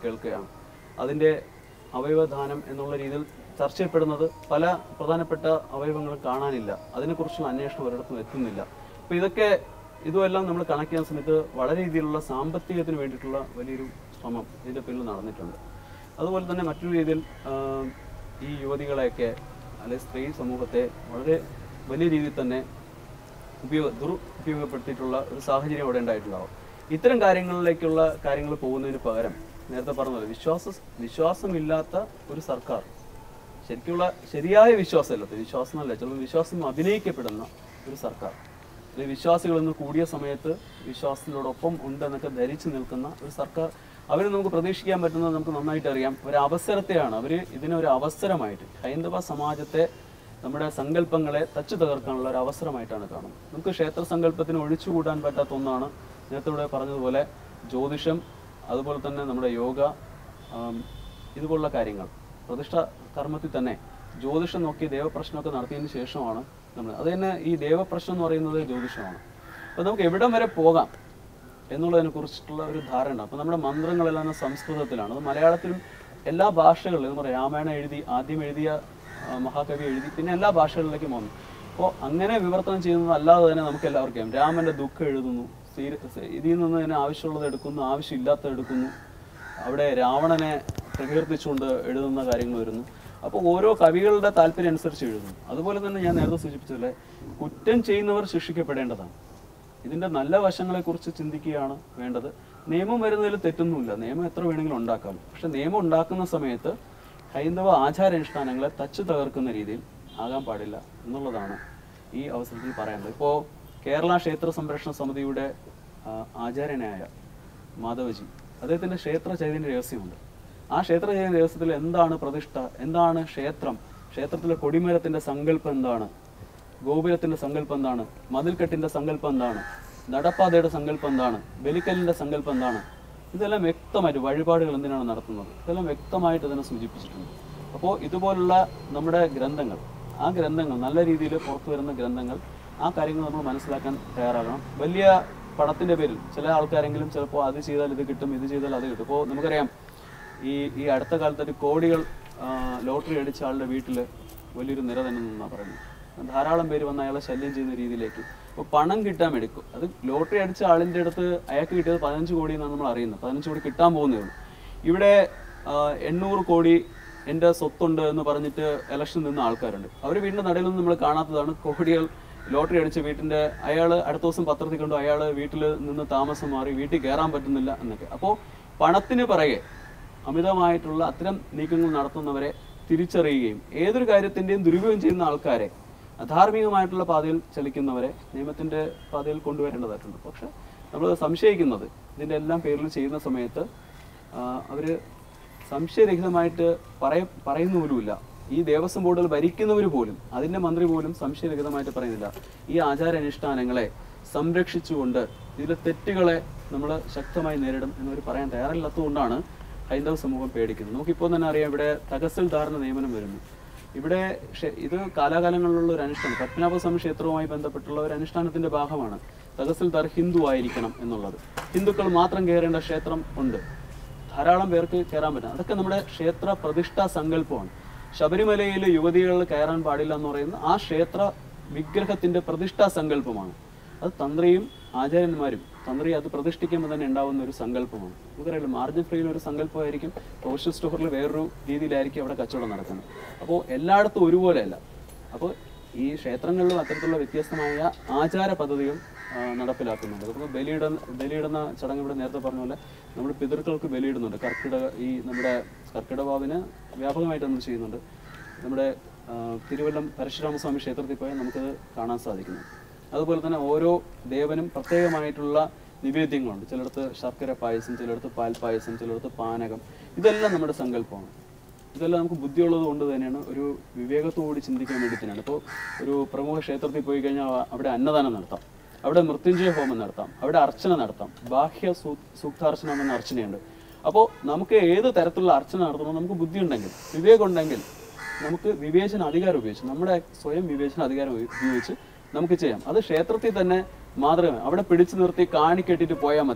S4: കേൾക്കുകയാണ് അതിൻ്റെ അവയവദാനം എന്നുള്ള രീതിയിൽ ചർച്ച ചെയ്യപ്പെടുന്നത് പല പ്രധാനപ്പെട്ട അവയവങ്ങളും കാണാനില്ല അതിനെക്കുറിച്ചുള്ള അന്വേഷണം ഒരിടത്തും എത്തുന്നില്ല അപ്പോൾ ഇതൊക്കെ ഇതുമെല്ലാം നമ്മൾ കണക്ട് ചെയ്യുന്ന സമയത്ത് വളരെ രീതിയിലുള്ള സാമ്പത്തികത്തിന് വേണ്ടിയിട്ടുള്ള വലിയൊരു ശ്രമം ഇതിൻ്റെ പിന്നിൽ നടന്നിട്ടുണ്ട് അതുപോലെ തന്നെ മറ്റൊരു രീതിയിൽ ആ, ഈ യുവതികളെയൊക്കെ അല്ലെങ്കിൽ സ്ത്രീ സമൂഹത്തെ വളരെ വലിയ രീതിയിൽ തന്നെ ഉപയോഗ ദുരുപയോഗപ്പെടുത്തിയിട്ടുള്ള ഒരു സാഹചര്യം അവിടെ ഉണ്ടായിട്ടുണ്ടാവും ഇത്തരം കാര്യങ്ങളിലേക്കുള്ള കാര്യങ്ങൾ പോകുന്നതിന് പകരം നേരത്തെ പറഞ്ഞത് വിശ്വാസ വിശ്വാസമില്ലാത്ത ഒരു സർക്കാർ ശരിക്കുള്ള ശരിയായ വിശ്വാസമല്ല വിശ്വാസം എന്നല്ല ചിലപ്പോൾ വിശ്വാസം അഭിനയിക്കപ്പെടുന്ന ഒരു സർക്കാർ അല്ലെങ്കിൽ വിശ്വാസികൾ ഇന്ന് കൂടിയ സമയത്ത് വിശ്വാസത്തിനോടൊപ്പം ഉണ്ടെന്നൊക്കെ ധരിച്ചു നിൽക്കുന്ന ഒരു സർക്കാർ അവർ നമുക്ക് പ്രതീക്ഷിക്കാൻ പറ്റുന്നത് നമുക്ക് നന്നായിട്ട് അറിയാം ഒരു അവസരത്തെയാണ് അവർ ഇതിനെ ഒരു അവസരമായിട്ട് ഹൈന്ദവ സമാജത്തെ നമ്മുടെ സങ്കല്പങ്ങളെ തച്ചു തകർക്കാനുള്ള ഒരു അവസരമായിട്ടാണ് കാണുന്നത് നമുക്ക് ക്ഷേത്ര സങ്കല്പത്തിന് ഒഴിച്ചുകൂടാൻ പറ്റാത്ത ഒന്നാണ് നേരത്തെ ഇവിടെ പറഞ്ഞതുപോലെ ജ്യോതിഷം അതുപോലെ തന്നെ നമ്മുടെ യോഗ ആം, ഇതുപോലുള്ള കാര്യങ്ങൾ പ്രതിഷ്ഠ കർമ്മത്തിൽ തന്നെ ജ്യോതിഷം നോക്കി ദേവപ്രശ്നമൊക്കെ നടത്തിയതിന് ശേഷമാണ് നമ്മൾ അത് തന്നെ ഈ ദേവപ്രശ്നം എന്ന് പറയുന്നത് ജ്യോതിഷമാണ് അപ്പോൾ നമുക്ക് എവിടം വരെ പോകാം എന്നുള്ളതിനെ കുറിച്ചിട്ടുള്ള ഒരു ധാരണ അപ്പോൾ നമ്മുടെ മന്ത്രങ്ങളെല്ലാം സംസ്കൃതത്തിലാണ് അത് മലയാളത്തിലും എല്ലാ ഭാഷകളിലും എന്ന് പറയാം രാമായണം എഴുതി ആദ്യം എഴുതിയ ആ, മഹാകവി എഴുതി പിന്നെ എല്ലാ ഭാഷകളിലേക്കും വന്നു അപ്പോൾ അങ്ങനെ വിവർത്തനം ചെയ്യുന്നത് അല്ലാതെ തന്നെ നമുക്ക് എല്ലാവർക്കും അറിയാം രാമന്റെ ദുഃഖം എഴുതുന്നു ശ്രീ- ഇതിൽ നിന്ന് തന്നെ ആവശ്യമുള്ളത് എടുക്കുന്നു ആവശ്യമില്ലാത്തത് എടുക്കുന്നു അവിടെ രാവണനെ പ്രകീർത്തിച്ചുകൊണ്ട് എഴുതുന്ന കാര്യങ്ങൾ വരുന്നു അപ്പോൾ ഓരോ കവികളുടെ താല്പര്യം അനുസരിച്ച് എഴുതുന്നു അതുപോലെ തന്നെ ഞാൻ നേരത്തെ സൂചിപ്പിച്ചതുപോലെ കുറ്റം ചെയ്യുന്നവർ ശിക്ഷിക്കപ്പെടേണ്ടതാണ് ഇതിന്റെ നല്ല വശങ്ങളെക്കുറിച്ച് ചിന്തിക്കുകയാണ് വേണ്ടത് നിയമം വരുന്നതിൽ തെറ്റൊന്നുമില്ല നിയമം എത്ര വേണമെങ്കിലും ഉണ്ടാക്കാം പക്ഷെ നിയമം ഉണ്ടാക്കുന്ന സമയത്ത് ഹൈന്ദവ ആചാരാനുഷ്ഠാനങ്ങളെ തച്ചു തകർക്കുന്ന രീതിയിൽ ആകാൻ പാടില്ല എന്നുള്ളതാണ് ഈ അവസരത്തിൽ പറയാനുള്ളത് ഇപ്പോൾ കേരള ക്ഷേത്ര സംരക്ഷണ സമിതിയുടെ ആ, ആചാര്യനായ മാധവജി അദ്ദേഹത്തിന്റെ ക്ഷേത്ര ചൈതന്യ രഹസ്യമുണ്ട് ആ ക്ഷേത്ര ചൈതന്യ രഹസ്യത്തിൽ എന്താണ് പ്രതിഷ്ഠ എന്താണ് ക്ഷേത്രം ക്ഷേത്രത്തിലെ കൊടിമരത്തിന്റെ സങ്കല്പം എന്താണ് ഗോപുരത്തിന്റെ സങ്കല്പം എന്താണ് മതിൽക്കെട്ടിന്റെ സങ്കല്പം എന്താണ് നടപ്പാതയുടെ സങ്കല്പം എന്താണ് ബലിക്കല്ലിന്റെ സങ്കല്പം എന്താണ് ഇതെല്ലാം വ്യക്തമായിട്ട് വഴിപാടുകൾ എന്തിനാണ് നടത്തുന്നത് ഇതെല്ലാം വ്യക്തമായിട്ട് തന്നെ സൂചിപ്പിച്ചിട്ടുണ്ട് അപ്പോൾ ഇതുപോലുള്ള നമ്മുടെ ഗ്രന്ഥങ്ങൾ ആ ഗ്രന്ഥങ്ങൾ നല്ല രീതിയിൽ പുറത്തു വരുന്ന ഗ്രന്ഥങ്ങൾ ആ കാര്യങ്ങൾ നമ്മൾ മനസ്സിലാക്കാൻ തയ്യാറാകണം വലിയ പണത്തിന്റെ പേരിൽ ചില ആൾക്കാരെങ്കിലും ചിലപ്പോൾ അത് ചെയ്താൽ ഇത് കിട്ടും ഇത് ചെയ്താൽ അത് കിട്ടും ഇപ്പോൾ നമുക്കറിയാം ഈ ഈ അടുത്ത കാലത്തൊരു കോടികൾ ആ, ലോട്ടറി അടിച്ച ആളുടെ വീട്ടിൽ വലിയൊരു നിര തന്നെ നിന്നാണ് പറയുന്നത് ധാരാളം പേര് വന്ന് അയാളെ ശല്യം ചെയ്യുന്ന രീതിയിലേക്ക് അപ്പോൾ പണം കിട്ടാൻ എടുക്കും അത് ലോട്ടറി അടിച്ച ആളിൻ്റെ അടുത്ത് അയാൾക്ക് കിട്ടിയത് പതിനഞ്ച് കോടി എന്നാണ് നമ്മൾ അറിയുന്നത് പതിനഞ്ച് കോടി കിട്ടാൻ പോകുന്നേ ഉള്ളൂ ഇവിടെ ആ, എണ്ണൂറ് കോടി എൻ്റെ സ്വത്തുണ്ട് എന്ന് പറഞ്ഞിട്ട് ഇലക്ഷൻ നിന്ന ആൾക്കാരുണ്ട് അവർ വീടിൻ്റെ നടുവിലൊന്നും നമ്മൾ കാണാത്തതാണ് കോടികൾ ലോട്ടറി അടിച്ച വീട്ടിൻ്റെ അയാൾ അടുത്ത ദിവസം പത്രത്തിൽ കണ്ടു അയാൾ വീട്ടിൽ നിന്ന് താമസം മാറി വീട്ടിൽ കയറാൻ പറ്റുന്നില്ല എന്നൊക്കെ അപ്പോൾ പണത്തിന് പിറകെ അമിതമായിട്ടുള്ള അത്തരം നീക്കങ്ങൾ നടത്തുന്നവരെ തിരിച്ചറിയുകയും ഏതൊരു കാര്യത്തിൻ്റെയും ദുരുപയോഗം ചെയ്യുന്ന ആൾക്കാരെ അധാർമികമായിട്ടുള്ള പാതയിൽ ചലിക്കുന്നവരെ നിയമത്തിൻ്റെ പാതയിൽ കൊണ്ടുവരേണ്ടതായിട്ടുണ്ട് പക്ഷെ നമ്മൾ സംശയിക്കുന്നത് ഇതിൻ്റെ എല്ലാം പേരിൽ ചെയ്യുന്ന സമയത്ത് അവർ സംശയരഹിതമായിട്ട് പറയ പറയുന്ന പോലുമില്ല ഈ ദേവസ്വം ബോർഡുകൾ ഭരിക്കുന്നവർ പോലും അതിൻ്റെ മന്ത്രി പോലും സംശയരഹിതമായിട്ട് പറയുന്നില്ല ഈ ആചാരാനുഷ്ഠാനങ്ങളെ സംരക്ഷിച്ചുകൊണ്ട് ഇതിലെ തെറ്റുകളെ നമ്മൾ ശക്തമായി നേരിടും എന്നവർ പറയാൻ തയ്യാറില്ലാത്തതുകൊണ്ടാണ് ഹൈന്ദവ സമൂഹം പേടിക്കുന്നത് നമുക്കിപ്പോൾ തന്നെ അറിയാം ഇവിടെ തഹസിൽദാറിന് നിയമനം വരുന്നു ഇവിടെ ക്ഷേ- ഇത് കാലാകാലങ്ങളിലുള്ള ഒരു അനുഷ്ഠാനം പത്മനാഭ സ്വാമി ക്ഷേത്രവുമായി ബന്ധപ്പെട്ടുള്ള ഒരു അനുഷ്ഠാനത്തിന്റെ ഭാഗമാണ് തഹസിൽദാർ ഹിന്ദു ആയിരിക്കണം എന്നുള്ളത് ഹിന്ദുക്കൾ മാത്രം കയറേണ്ട ക്ഷേത്രം ഉണ്ട് ധാരാളം പേർക്ക് കയറാൻ പറ്റും അതൊക്കെ നമ്മുടെ ക്ഷേത്ര പ്രതിഷ്ഠാ സങ്കല്പമാണ് ശബരിമലയിൽ യുവതികൾ കയറാൻ പാടില്ല എന്ന് പറയുന്ന ആ ക്ഷേത്ര വിഗ്രഹത്തിന്റെ പ്രതിഷ്ഠാ സങ്കല്പമാണ് അത് തന്ത്രിയും ആചാര്യന്മാരും തന്ത്രി അത് പ്രതിഷ്ഠിക്കുമ്പോൾ തന്നെ ഉണ്ടാവുന്ന ഒരു സങ്കല്പമാണ് നമുക്കറിയാലോ മാർജിൻ ഫ്രീയിൽ ഒരു സങ്കല്പമായിരിക്കും പ്രൊഫഷണൽ സ്റ്റോറിൽ വേറൊരു രീതിയിലായിരിക്കും അവിടെ കച്ചവടം നടക്കുന്നത് അപ്പോൾ എല്ലായിടത്തും ഒരുപോലെയല്ല അപ്പോൾ ഈ ക്ഷേത്രങ്ങളിലും അത്തരത്തിലുള്ള വ്യത്യസ്തമായ ആചാര പദ്ധതികൾ ആ, നടപ്പിലാക്കുന്നുണ്ട് അപ്പോൾ ബലിയിടുന്ന ബലിയിടുന്ന ചടങ്ങ് ഇവിടെ നേരത്തെ പറഞ്ഞ പോലെ നമ്മൾ പിതൃക്കൾക്ക് ബലിയിടുന്നുണ്ട് കർക്കിടക ഈ നമ്മുടെ കർക്കിടവാവിന് വ്യാപകമായിട്ട് നമ്മൾ ചെയ്യുന്നുണ്ട് നമ്മുടെ ആ, തിരുവല്ലം പരശുരാമസ്വാമി ക്ഷേത്രത്തിൽ പോയാൽ നമുക്കത് കാണാൻ സാധിക്കുന്നു അതുപോലെ തന്നെ ഓരോ ദേവനും പ്രത്യേകമായിട്ടുള്ള നിവേദ്യങ്ങളുണ്ട് ചിലയിടത്ത് ശർക്കര പായസം ചിലയിടത്ത് പാൽ പായസം ചിലയിടത്ത് പാനകം ഇതെല്ലാം നമ്മുടെ സങ്കല്പമാണ് ഇതെല്ലാം നമുക്ക് ബുദ്ധിയുള്ളത് കൊണ്ട് തന്നെയാണ് ഒരു വിവേകത്തോട് ചിന്തിക്കാൻ വേണ്ടി തന്നെയാണ് ഇപ്പോൾ ഒരു പ്രമുഖ ക്ഷേത്രത്തിൽ പോയി കഴിഞ്ഞാൽ അ- അവിടെ അന്നദാനം നടത്താം അവിടെ മൃത്യുഞ്ജയ ഹോമം നടത്താം അവിടെ അർച്ചന നടത്താം ബാഹ്യ സൂ- സൂക്താർച്ചന എന്ന അർച്ചനയുണ്ട് അപ്പോൾ നമുക്ക് ഏത് തരത്തിലുള്ള അർച്ചന നടത്തണം നമുക്ക് ബുദ്ധി ഉണ്ടെങ്കിൽ വിവേകം ഉണ്ടെങ്കിൽ നമുക്ക് വിവേചന അധികാരം ഉപയോഗിച്ച് നമ്മുടെ സ്വയം വിവേചന അധികാരം ഉപ- ഉപയോഗിച്ച് നമുക്ക് ചെയ്യാം അത് ക്ഷേത്രത്തിൽ തന്നെ മാതൃക അവിടെ പിടിച്ചു നിർത്തി കാണിക്കെട്ടിട്ട് പോയാൽ മതി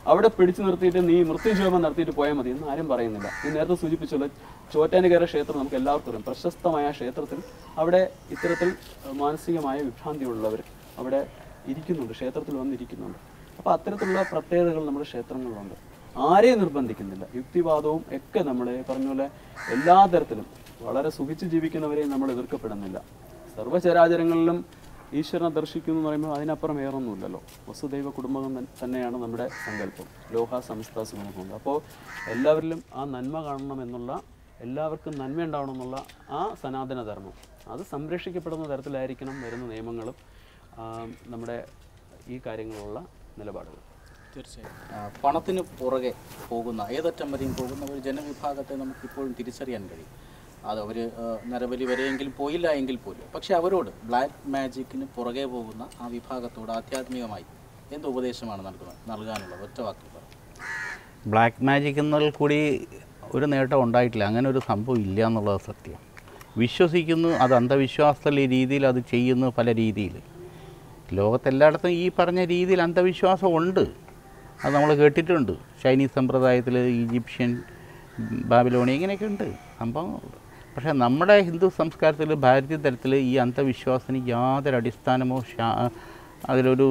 S4: അവിടെ പിടിച്ചു നിർത്തിയിട്ട് നീ മൃത്യുജോപം നടത്തിയിട്ട് പോയാൽ മതി എന്ന് ആരും പറയുന്നില്ല ഈ നേരത്തെ സൂചിപ്പിച്ചുള്ള ചോറ്റാനിക്കര ക്ഷേത്രം നമുക്ക് എല്ലാവർക്കും അറിയാം പ്രശസ്തമായ ക്ഷേത്രത്തിൽ അവിടെ ഇത്തരത്തിൽ അഹ്, മാനസികമായ വിഭ്രാന്തിയുള്ളവർ അവിടെ ഇരിക്കുന്നുണ്ട് ക്ഷേത്രത്തിൽ വന്നിരിക്കുന്നുണ്ട് അപ്പോൾ അത്തരത്തിലുള്ള പ്രത്യേകതകൾ നമ്മുടെ ക്ഷേത്രങ്ങളിലുണ്ട് ആരെയും നിർബന്ധിക്കുന്നില്ല യുക്തിവാദവും ഒക്കെ നമ്മൾ പറഞ്ഞ പോലെ എല്ലാ തരത്തിലും വളരെ സുഖിച്ച് ജീവിക്കുന്നവരെയും നമ്മൾ എതിർക്കപ്പെടുന്നില്ല സർവ്വചരാചരങ്ങളിലും ഈശ്വരനെ ദർശിക്കുന്നു എന്ന് പറയുമ്പോൾ അതിനപ്പുറം വേറൊന്നുമില്ലല്ലോ വസുദൈവ കുടുംബം തൻ- തന്നെയാണ് നമ്മുടെ സങ്കല്പം ലോഹ സംസ്ഥ സുഖമുണ്ട് അപ്പോൾ എല്ലാവരിലും ആ നന്മ കാണണം എന്നുള്ള എല്ലാവർക്കും നന്മ ഉണ്ടാവണം എന്നുള്ള ആ സനാതന ധർമ്മം അത് സംരക്ഷിക്കപ്പെടുന്ന തരത്തിലായിരിക്കണം വരുന്ന നിയമങ്ങളും ആ, നമ്മുടെ ഈ കാര്യങ്ങളുള്ള നിലപാടുകൾ
S2: തീർച്ചയായും ആ, പണത്തിന് പുറകെ പോകുന്ന ഏതറ്റം വരെയും പോകുന്ന ഒരു ജനവിഭാഗത്തെ നമുക്ക് ഇപ്പോഴും തിരിച്ചറിയാൻ കഴിയും അത് അവർ നരബലി വരെയെങ്കിലും പോയില്ല എങ്കിൽ പോലും പക്ഷെ അവരോട് ബ്ലാക്ക് മാജിക്കിന് പുറകെ പോകുന്ന ആ വിഭാഗത്തോട് ആധ്യാത്മികമായി എന്ത് ഉപദേശമാണ് നൽകുന്നത് നൽകാനുള്ളത് ഒറ്റ വാക്കിൽ പറ ബ്ലാക്ക് മാജിക് എന്നതിൽ കൂടി ഒരു നേട്ടം ഉണ്ടായിട്ടില്ല അങ്ങനെ ഒരു സംഭവം ഇല്ല എന്നുള്ളത് സത്യം വിശ്വസിക്കുന്നു അത് അന്ധവിശ്വാസത്തിലെ രീതിയിൽ അത് ചെയ്യുന്നു പല രീതിയിൽ ലോകത്തെല്ലായിടത്തും ഈ പറഞ്ഞ രീതിയിൽ അന്ധവിശ്വാസം ഉണ്ട് അത് നമ്മൾ കേട്ടിട്ടുണ്ട് ചൈനീസ് സമ്പ്രദായത്തിൽ ഈജിപ്ഷ്യൻ ബാബിലോണി ഇങ്ങനെയൊക്കെ ഉണ്ട് സംഭവങ്ങളുണ്ട് പക്ഷേ നമ്മുടെ ഹിന്ദു സംസ്കാരത്തിൽ ഭാരതീയ തലത്തിൽ ഈ അന്ധവിശ്വാസത്തിന് യാതൊരു അടിസ്ഥാനമോ ശാ അതിലൊരു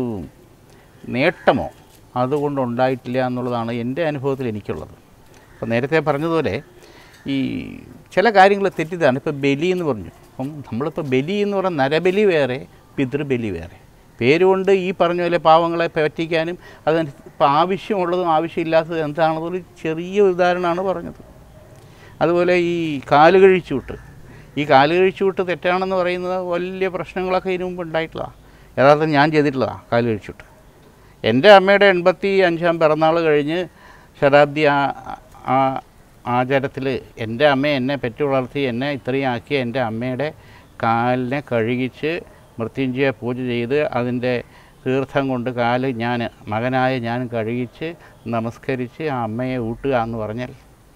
S2: നേട്ടമോ അതുകൊണ്ട് ഉണ്ടായിട്ടില്ല എന്നുള്ളതാണ് എൻ്റെ അനുഭവത്തിൽ എനിക്കുള്ളത് അപ്പോൾ നേരത്തെ പറഞ്ഞതുപോലെ ഈ ചില കാര്യങ്ങൾ തെറ്റിദ്ധാരണ ഇപ്പോൾ ബലി എന്ന് പറഞ്ഞു അപ്പം നമ്മളിപ്പോൾ ബലി എന്ന് പറഞ്ഞാൽ നരബലി വേറെ പിതൃബലി വേറെ പേരുകൊണ്ട് ഈ പറഞ്ഞ പോലെ പാവങ്ങളെ പറ്റിക്കാനും അതിന് ഇപ്പോൾ ആവശ്യമുള്ളതും ആവശ്യമില്ലാത്തതും എന്താണെന്നൊരു ചെറിയ ഉദാഹരണമാണ് പറഞ്ഞത് അതുപോലെ ഈ കാലുകഴിച്ചൂട്ട് ഈ കാലുകഴിച്ചൂട്ട് തെറ്റാണെന്ന് പറയുന്നത് വലിയ പ്രശ്നങ്ങളൊക്കെ ഇതിനു മുമ്പ് ഉണ്ടായിട്ടുള്ളതാണ് യഥാർത്ഥം ഞാൻ ചെയ്തിട്ടുള്ളതാണ് കാലുകഴിച്ചൂട്ട് എൻ്റെ അമ്മയുടെ എൺപത്തി അഞ്ചാം പിറന്നാൾ കഴിഞ്ഞ് ശതാബ്ദി ആ- ആ ആചാരത്തിൽ എൻ്റെ അമ്മ എന്നെ പെറ്റു വളർത്തി എന്നെ ഇത്രയും ആക്കിയ എൻ്റെ അമ്മയുടെ കാലിനെ കഴുകിച്ച് മൃത്യുഞ്ജയ പൂജ ചെയ്ത് അതിൻ്റെ തീർത്ഥം കൊണ്ട് കാല് ഞാൻ മകനായ ഞാൻ കഴുകിച്ച് നമസ്കരിച്ച് ആ അമ്മയെ ഊട്ടുക എന്ന് പറഞ്ഞാൽ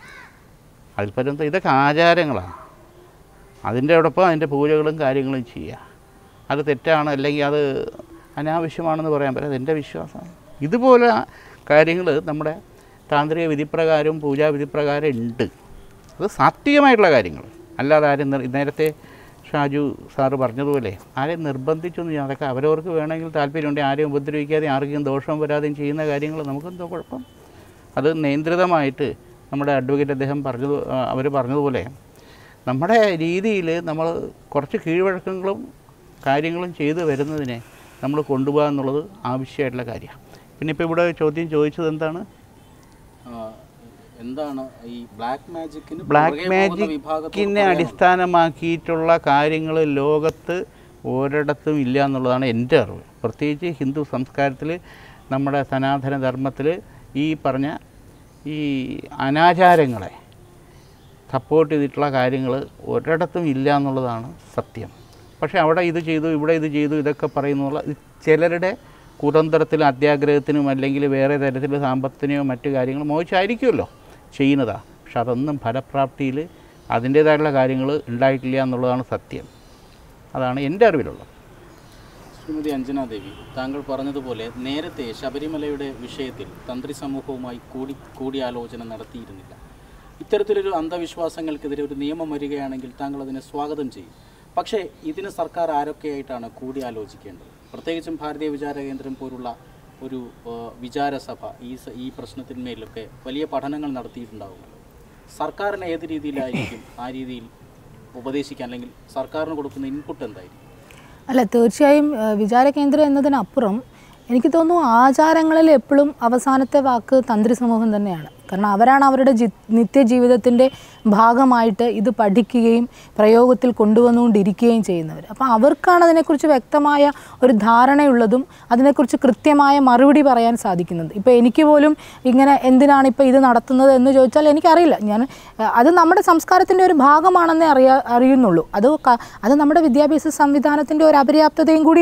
S2: അതിൽ പറ്റുന്ന ഇതൊക്കെ ആചാരങ്ങളാണ് അതിൻ്റെ ഒപ്പം അതിൻ്റെ പൂജകളും കാര്യങ്ങളും ചെയ്യുക അത് തെറ്റാണ് അല്ലെങ്കിൽ അത് അനാവശ്യമാണെന്ന് പറയാൻ പറ്റില്ല അതെൻ്റെ വിശ്വാസമാണ് ഇതുപോലെ കാര്യങ്ങൾ നമ്മുടെ താന്ത്രിക വിധിപ്രകാരവും പൂജാ വിധിപ്രകാരം ഉണ്ട് അത് സാത്വികമായിട്ടുള്ള കാര്യങ്ങൾ അല്ലാതെ ആരും നിർ- നേരത്തെ ഷാജു സാറ് പറഞ്ഞതുപോലെ ആരെയും നിർബന്ധിച്ചൊന്നും ചെയ്യാം അതൊക്കെ അവരവർക്ക് വേണമെങ്കിൽ താല്പര്യമുണ്ടെങ്കിൽ ആരെയും ഉപദ്രവിക്കാതെ ആർക്കും ദോഷം വരാതെയും ചെയ്യുന്ന കാര്യങ്ങൾ നമുക്കെന്തോ കുഴപ്പം അത് നിയന്ത്രിതമായിട്ട് നമ്മുടെ അഡ്വക്കേറ്റ് അദ്ദേഹം പറഞ്ഞത് അവർ പറഞ്ഞതുപോലെ നമ്മുടെ രീതിയിൽ നമ്മൾ കുറച്ച് കീഴ്വഴക്കങ്ങളും കാര്യങ്ങളും ചെയ്തു വരുന്നതിനെ നമ്മൾ കൊണ്ടുപോകുക എന്നുള്ളത് ആവശ്യമായിട്ടുള്ള കാര്യമാണ് പിന്നെ ഇപ്പോൾ ഇവിടെ ചോദ്യം ചോദിച്ചത് എന്താണ്
S5: എന്താണ് ഈ ബ്ലാക്ക് മാജിക്കിന്
S2: ബ്ലാക്ക് മാജിക്കിനെ അടിസ്ഥാനമാക്കിയിട്ടുള്ള കാര്യങ്ങൾ ലോകത്ത് ഒരിടത്തും ഇല്ല എന്നുള്ളതാണ് എൻ്റെ അറിവ് പ്രത്യേകിച്ച് ഹിന്ദു സംസ്കാരത്തിൽ നമ്മുടെ സനാതന ധർമ്മത്തിൽ ഈ പറഞ്ഞ ഈ അനാചാരങ്ങളെ സപ്പോർട്ട് ചെയ്തിട്ടുള്ള കാര്യങ്ങൾ ഒരിടത്തും ഇല്ല എന്നുള്ളതാണ് സത്യം പക്ഷേ അവിടെ ഇത് ചെയ്തു ഇവിടെ ഇത് ചെയ്തു ഇതൊക്കെ പറയുന്നുള്ള ഇത് ചിലരുടെ കുതന്ത്രത്തിലും അത്യാഗ്രഹത്തിനും അല്ലെങ്കിൽ വേറെ തരത്തിൽ സാമ്പത്തിനെയോ മറ്റു കാര്യങ്ങൾ മോഹിച്ചായിരിക്കുമല്ലോ ചെയ്യുന്നതാണ് പക്ഷെ അതൊന്നും ഫലപ്രാപ്തിയിൽ അതിൻ്റേതായിട്ടുള്ള കാര്യങ്ങൾ ഉണ്ടായിട്ടില്ല എന്നുള്ളതാണ് സത്യം അതാണ് എൻ്റെ അറിവിലുള്ളത്
S5: ശ്രീമതി അഞ്ജന ദേവി താങ്കൾ പറഞ്ഞതുപോലെ നേരത്തെ ശബരിമലയുടെ വിഷയത്തിൽ തന്ത്രി സമൂഹവുമായി കൂടി കൂടിയാലോചന നടത്തിയിരുന്നില്ല ഇത്തരത്തിലൊരു അന്ധവിശ്വാസങ്ങൾക്കെതിരെ ഒരു നിയമം വരികയാണെങ്കിൽ താങ്കൾ അതിനെ സ്വാഗതം ചെയ്യും പക്ഷേ ഇതിന് സർക്കാർ ആരൊക്കെയായിട്ടാണ് കൂടിയാലോചിക്കേണ്ടത് പ്രത്യേകിച്ചും ഭാരതീയ വിചാര കേന്ദ്രം പോലുള്ള ഒരു ആ, വിചാരസഭ ഈ സ- ഈ പ്രശ്നത്തിന്മേലൊക്കെ വലിയ പഠനങ്ങൾ നടത്തിയിട്ടുണ്ടാകുമല്ലോ സർക്കാരിന് ഏത് രീതിയിലായിരിക്കും ആ രീതിയിൽ ഉപദേശിക്കാൻ അല്ലെങ്കിൽ സർക്കാരിന് കൊടുക്കുന്ന ഇൻപുട്ട് എന്തായിരിക്കും
S3: അല്ല തീർച്ചയായും ഏഹ്, വിചാരകേന്ദ്രം എന്നതിനപ്പുറം എനിക്ക് തോന്നുന്നു ആചാരങ്ങളിൽ എപ്പോഴും അവസാനത്തെ വാക്ക് തന്ത്രി സമൂഹം തന്നെയാണ് കാരണം അവരാണ് അവരുടെ ജി നിത്യജീവിതത്തിൻ്റെ ഭാഗമായിട്ട് ഇത് പഠിക്കുകയും പ്രയോഗത്തിൽ കൊണ്ടുവന്നുകൊണ്ടിരിക്കുകയും ചെയ്യുന്നവർ അപ്പോൾ അവർക്കാണ് അതിനെക്കുറിച്ച് വ്യക്തമായ ഒരു ധാരണയുള്ളതും അതിനെക്കുറിച്ച് കൃത്യമായ മറുപടി പറയാൻ സാധിക്കുന്നത് ഇപ്പോൾ എനിക്ക് പോലും ഇങ്ങനെ എന്തിനാണ് ഇപ്പോൾ ഇത് നടത്തുന്നത് എന്ന് ചോദിച്ചാൽ എനിക്കറിയില്ല ഞാൻ ഏഹ്, അത് നമ്മുടെ സംസ്കാരത്തിൻ്റെ ഒരു ഭാഗമാണെന്നേ അറിയാ അറിയുന്നുള്ളൂ അത് ക- അത് നമ്മുടെ വിദ്യാഭ്യാസ സംവിധാനത്തിൻ്റെ ഒരു അപര്യാപ്തതയും കൂടിയാണ്